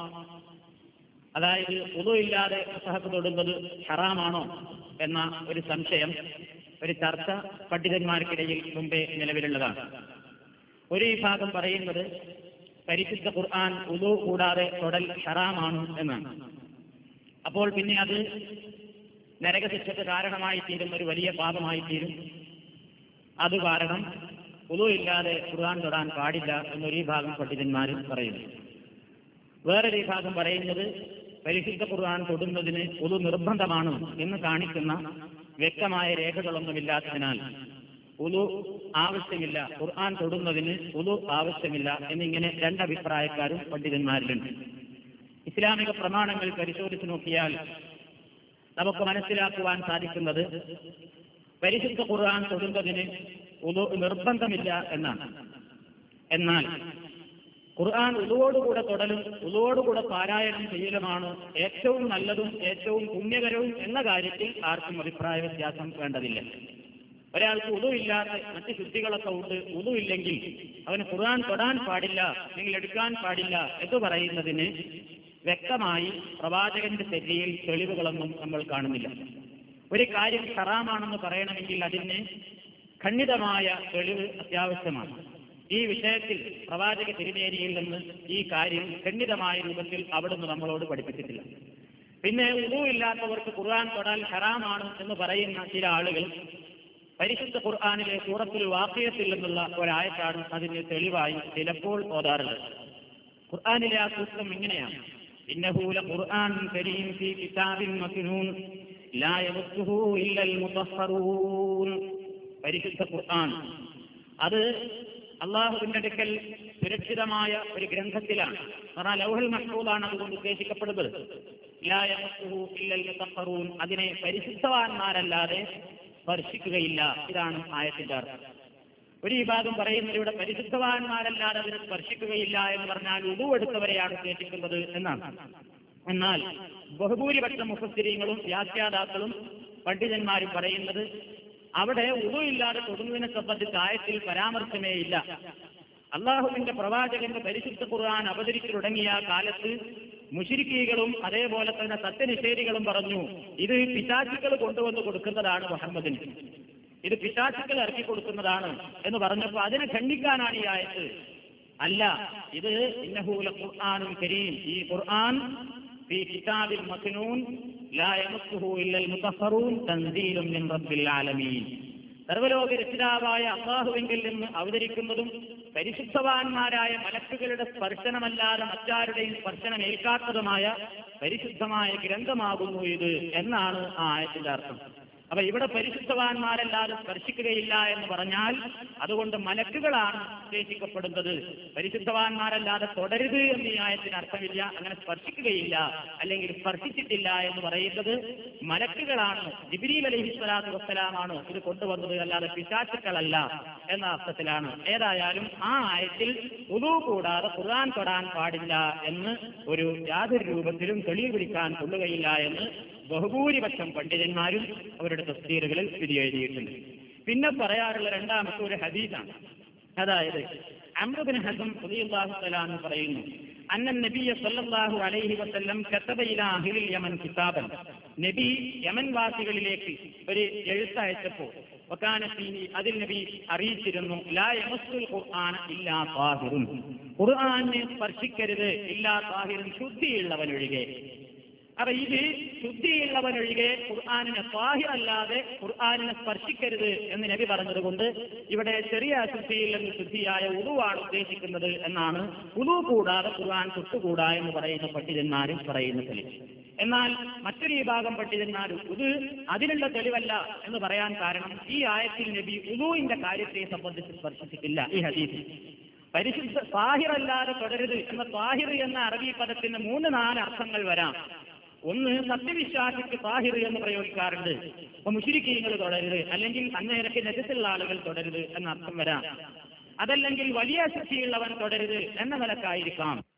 അതായത് ഉതു ഇല്ലാതെ മുസഹത്ത് തൊടുന്നത് ഹറാമാണോ എന്ന ഒരു സംശയം ഒരു ചർച്ച പണ്ഡിതന്മാർക്കിടയിൽ മുമ്പേ നിലവിലുള്ളതാണ് ഒരു വിഭാഗം പറയുന്നത് പരിശുദ്ധ ഖുർആൻ ഉതു കൂടാതെ തൊടൽ ഹറാമാണ് എന്നാണ് അപ്പോൾ പിന്നെ അത് നരകശിക്ഷയ്ക്ക് കാരണമായി തീരും ഒരു വലിയ പാപമായി തീരും അത് കാരണം ഉതു ഇല്ലാതെ ഖുർആൻ തൊടാൻ പാടില്ല എന്നൊരു വിഭാഗം പണ്ഡിതന്മാരും പറയുന്നു വേറൊരു വിഭാഗം പറയുന്നത് പരിശുദ്ധ ഖുർആൻ തൊടുന്നതിന് ഉതു നിർബന്ധമാണ് എന്ന് കാണിക്കുന്ന വ്യക്തമായ രേഖകളൊന്നുമില്ലാത്തതിനാൽ ഉതു ആവശ്യമില്ല ഖുർആൻ തൊടുന്നതിന് ഉതു ആവശ്യമില്ല എന്നിങ്ങനെ രണ്ടഭിപ്രായക്കാരും പണ്ഡിതന്മാരിലുണ്ട് ഇസ്ലാമിക പ്രമാണങ്ങൾ പരിശോധിച്ചു നോക്കിയാൽ നമുക്ക് മനസ്സിലാക്കുവാൻ സാധിക്കുന്നത് പരിശുദ്ധ ഖുർആൻ തൊടുന്നതിന് ഉതു നിർബന്ധമില്ല എന്നാണ് എന്നാൽ ഖുർആൻ ഉതുവോടുകൂടെ തൊടലും ഉതുവോടുകൂടെ പാരായണം ചെയ്യലുമാണ് ഏറ്റവും നല്ലതും ഏറ്റവും പുണ്യകരവും എന്ന കാര്യത്തിൽ ആർക്കും അഭിപ്രായ വ്യത്യാസം വേണ്ടതില്ല ഒരാൾക്ക് ഉതുവില്ലാത്ത മറ്റ് ശുദ്ധികളൊക്കെ ഉണ്ട് ഉതുവില്ലെങ്കിൽ അവന് ഖുർആൻ തൊടാൻ പാടില്ല അല്ലെങ്കിൽ എടുക്കാൻ പാടില്ല എന്ന് പറയുന്നതിന് വ്യക്തമായി പ്രവാചകന്റെ ശരിയിൽ തെളിവുകളൊന്നും നമ്മൾ കാണുന്നില്ല ഒരു കാര്യം ഹറാമാണെന്ന് പറയണമെങ്കിൽ അതിന് ഖണ്ഡിതമായ തെളിവ് അത്യാവശ്യമാണ് ഈ വിഷയത്തിൽ പ്രവാചക തിരുമേനിയിൽ നിന്ന് ഈ കാര്യം ഖണ്ഡിതമായ രൂപത്തിൽ അവിടുന്ന് നമ്മളോട് പഠിപ്പിച്ചിട്ടില്ല പിന്നെ ഉരുവില്ലാത്തവർക്ക് ഖുർആൻ തൊടാൻ ഹറാമാണ് എന്ന് പറയുന്ന ചില ആളുകൾ പരിശുദ്ധ ഖുർആാനിലെ സൂറത്തിൽ വാക്യത്തിൽ നിന്നുള്ള ഒരായത്താണ് അതിന് തെളിവായി ചിലപ്പോൾ ഓതാറുള്ളത് ഖുർആാനിലെ ആ സൂത്രം ഇങ്ങനെയാണ് ഇന്നഹൂല ഖുർആൻ കരീം ഫീ കിതാബിൻ മക്നൂൻ ലാ യമസ്സുഹു ഇല്ലൽ മുതഹ്ഹറൂൻ പരിശുദ്ധ ഖുർആൻ അത് അള്ളാഹുവിന്റെ അടുക്കൽ സുരക്ഷിതമായ ഒരു ഗ്രന്ഥത്തിലാണ് പറഞ്ഞാൽ ലൗഹൽ മഹ്ഫൂദാണ് അതുകൊണ്ട് ഉദ്ദേശിക്കപ്പെടുന്നത് ലാ യമസ്സുഹു ഇല്ലൽ മുതഹ്ഹറൂൻ അതിനെ പരിശുദ്ധവാന്മാരല്ലാതെ സ്പർശിക്കുകയില്ല ഇതാണ് ആയത്തിന്റെ അർത്ഥം ഒരു വിഭാഗം പറയുന്നത് ഇവിടെ പരിശുദ്ധവാന്മാരല്ലാതെ അതിനെ സ്പർശിക്കുകയില്ല എന്ന് പറഞ്ഞാൽ ഉടുവെടുത്തവരെയാണ് ഉദ്ദേശിക്കുന്നത് എന്നാണ് എന്നാൽ ബഹുഭൂരിപക്ഷ മുഖസ്ഥിരീങ്ങളും വ്യാഖ്യാതാക്കളും പണ്ഡിതന്മാരും പറയുന്നത് അവിടെ ഉടുവില്ലാതെ തൊടുന്നതിനെ സംബന്ധിച്ച് ആയത്തിൽ പരാമർശമേ ഇല്ല അള്ളാഹുവിന്റെ പ്രവാചകന്റെ പരിശുദ്ധ ഖുർആൻ അവതരിച്ചു തുടങ്ങിയ കാലത്ത് മുഷിരിക്കീകളും അതേപോലെ തന്നെ സത്യനിഷേധികളും പറഞ്ഞു ഇത് പിശാചുക്കൾ കൊണ്ടുവന്ന് കൊടുക്കുന്നതാണ് മുഹമ്മദിന് ഇത് പിശാചുക്കൾ ഇറക്കി കൊടുക്കുന്നതാണ് എന്ന് പറഞ്ഞപ്പോൾ അതിനെ ഖണ്ഡിക്കാനാണ് ഈ ആയത്ത് അല്ല ഇത് ഇന്നഹൂല ഖുർആാനും കരീം ഈ ഖുർആൻ في كتاب مكنون لا يمسه إلا المطهرون تنزيل من رب العالمين സർവലോക രക്ഷിതാവായ അള്ളാഹുവിങ്കിൽ നിന്ന് അവതരിക്കുന്നതും പരിശുദ്ധവാന്മാരായ മലക്കുകളുടെ സ്പർശനമല്ലാതെ മറ്റാരുടെയും സ്പർശനം ഏൽക്കാത്തതുമായ പരിശുദ്ധമായ ഗ്രന്ഥമാകുന്നു ഇത് എന്നാണ് ആ ആയത്തിന്റെ അർത്ഥം അപ്പൊ ഇവിടെ പരിശുദ്ധവാന്മാരല്ലാതെ സ്പർശിക്കുകയില്ല എന്ന് പറഞ്ഞാൽ അതുകൊണ്ട് മലക്കുകളാണ് ഉദ്ദേശിക്കപ്പെടുന്നത് പരിശുദ്ധവാന്മാരല്ലാതെ തുടരുത് എന്ന് ഈ ആയത്തിന് അർത്ഥമില്ല അങ്ങനെ സ്പർശിക്കുകയില്ല അല്ലെങ്കിൽ സ്പർശിച്ചിട്ടില്ല എന്ന് പറയുന്നത് മലക്കുകളാണ് ജിബിരിൽ അലഹി സ്വലാത്തു വസ്സലാമാണ് ഇത് കൊണ്ടുവന്നത് അല്ലാതെ പിശാച്ചുക്കളല്ല എന്ന അർത്ഥത്തിലാണ് ഏതായാലും ആ ആയത്തിൽ ഉദു കൂടാതെ ഖുർആൻ തൊടാൻ പാടില്ല എന്ന് ഒരു യാതൊരു രൂപത്തിലും തെളിവ് പിടിക്കാൻ കൊള്ളുകയില്ല എന്ന് ബഹുഭൂരിപക്ഷം പണ്ഡിതന്മാരും അവരുടെ തസ്തീറുകളിൽ വിധി എഴുതിയിട്ടുണ്ട് പിന്നെ പറയാറുള്ള രണ്ടാമത്തെ ഒരു ഹദീസാണ് അതായത് അമൃബിൻ ഹസം പുതിയല്ലാഹു തലാന്ന് പറയുന്നു അന്നൻ നബിയ സല്ലല്ലാഹു അലൈഹി വസല്ലം കത്തബ ഇലാ അഹ്ലിൽ യമൻ കിതാബൻ നബി യമൻ വാസികളിലേക്ക് ഒരു എഴുത്തയച്ചപ്പോൾ വക്കാനത്തീനി അതിൽ നബി അറിയിച്ചിരുന്നു ലാ യമസ്സുൽ ഖുർആന ഇല്ലാ താഹിറുൻ ഖുർആനെ സ്പർശിക്കരുത് ഇല്ലാ താഹിറുൻ ശുദ്ധിയുള്ളവനൊഴികെ അപ്പൊ ഇത് ശുദ്ധിയുള്ളവനൊഴികെ ഖുർആാനിനെ സ്വാഹിറല്ലാതെ ഖുർആാനിനെ സ്പർശിക്കരുത് എന്ന് നബി പറഞ്ഞതുകൊണ്ട് ഇവിടെ ചെറിയ അശുദ്ധിയിൽ നിന്ന് ശുദ്ധിയായ ഉളുവാണ് ഉദ്ദേശിക്കുന്നത് എന്നാണ് ഉളു കൂടാതെ ഖുർആൻ തൊട്ടുകൂടാ എന്ന് പറയുന്ന പണ്ഡിതന്മാരും പറയുന്ന തെളിവ് എന്നാൽ മറ്റൊരു വിഭാഗം പണ്ഡിതന്മാർ ഇത് അതിനുള്ള തെളിവല്ല എന്ന് പറയാൻ കാരണം ഈ ആയത്തിൽ നബി ഉദുവിന്റെ കാര്യത്തെ സംബന്ധിച്ച് സ്പർശിച്ചിട്ടില്ല ഈ ഹദീസിൽ പരിശുദ്ധ താഹിറല്ലാതെ തുടരുത് എന്ന താഹിർ എന്ന അറബി പദത്തിന് മൂന്ന് നാല് അർത്ഥങ്ങൾ വരാം ഒന്ന് സത്യവിശ്വാസിക്ക് താഹിർ എന്ന് പ്രയോഗിക്കാറുണ്ട് അപ്പൊ മുഷിരിക്കീങ്ങൾ തുടരുത് അല്ലെങ്കിൽ അന്നേരക്ക് നജസുള്ള ആളുകൾ തുടരുത് എന്ന അർത്ഥം വരാം അതല്ലെങ്കിൽ വലിയ ശക്തിയുള്ളവൻ തുടരുത് എന്ന നിലക്കായിരിക്കാം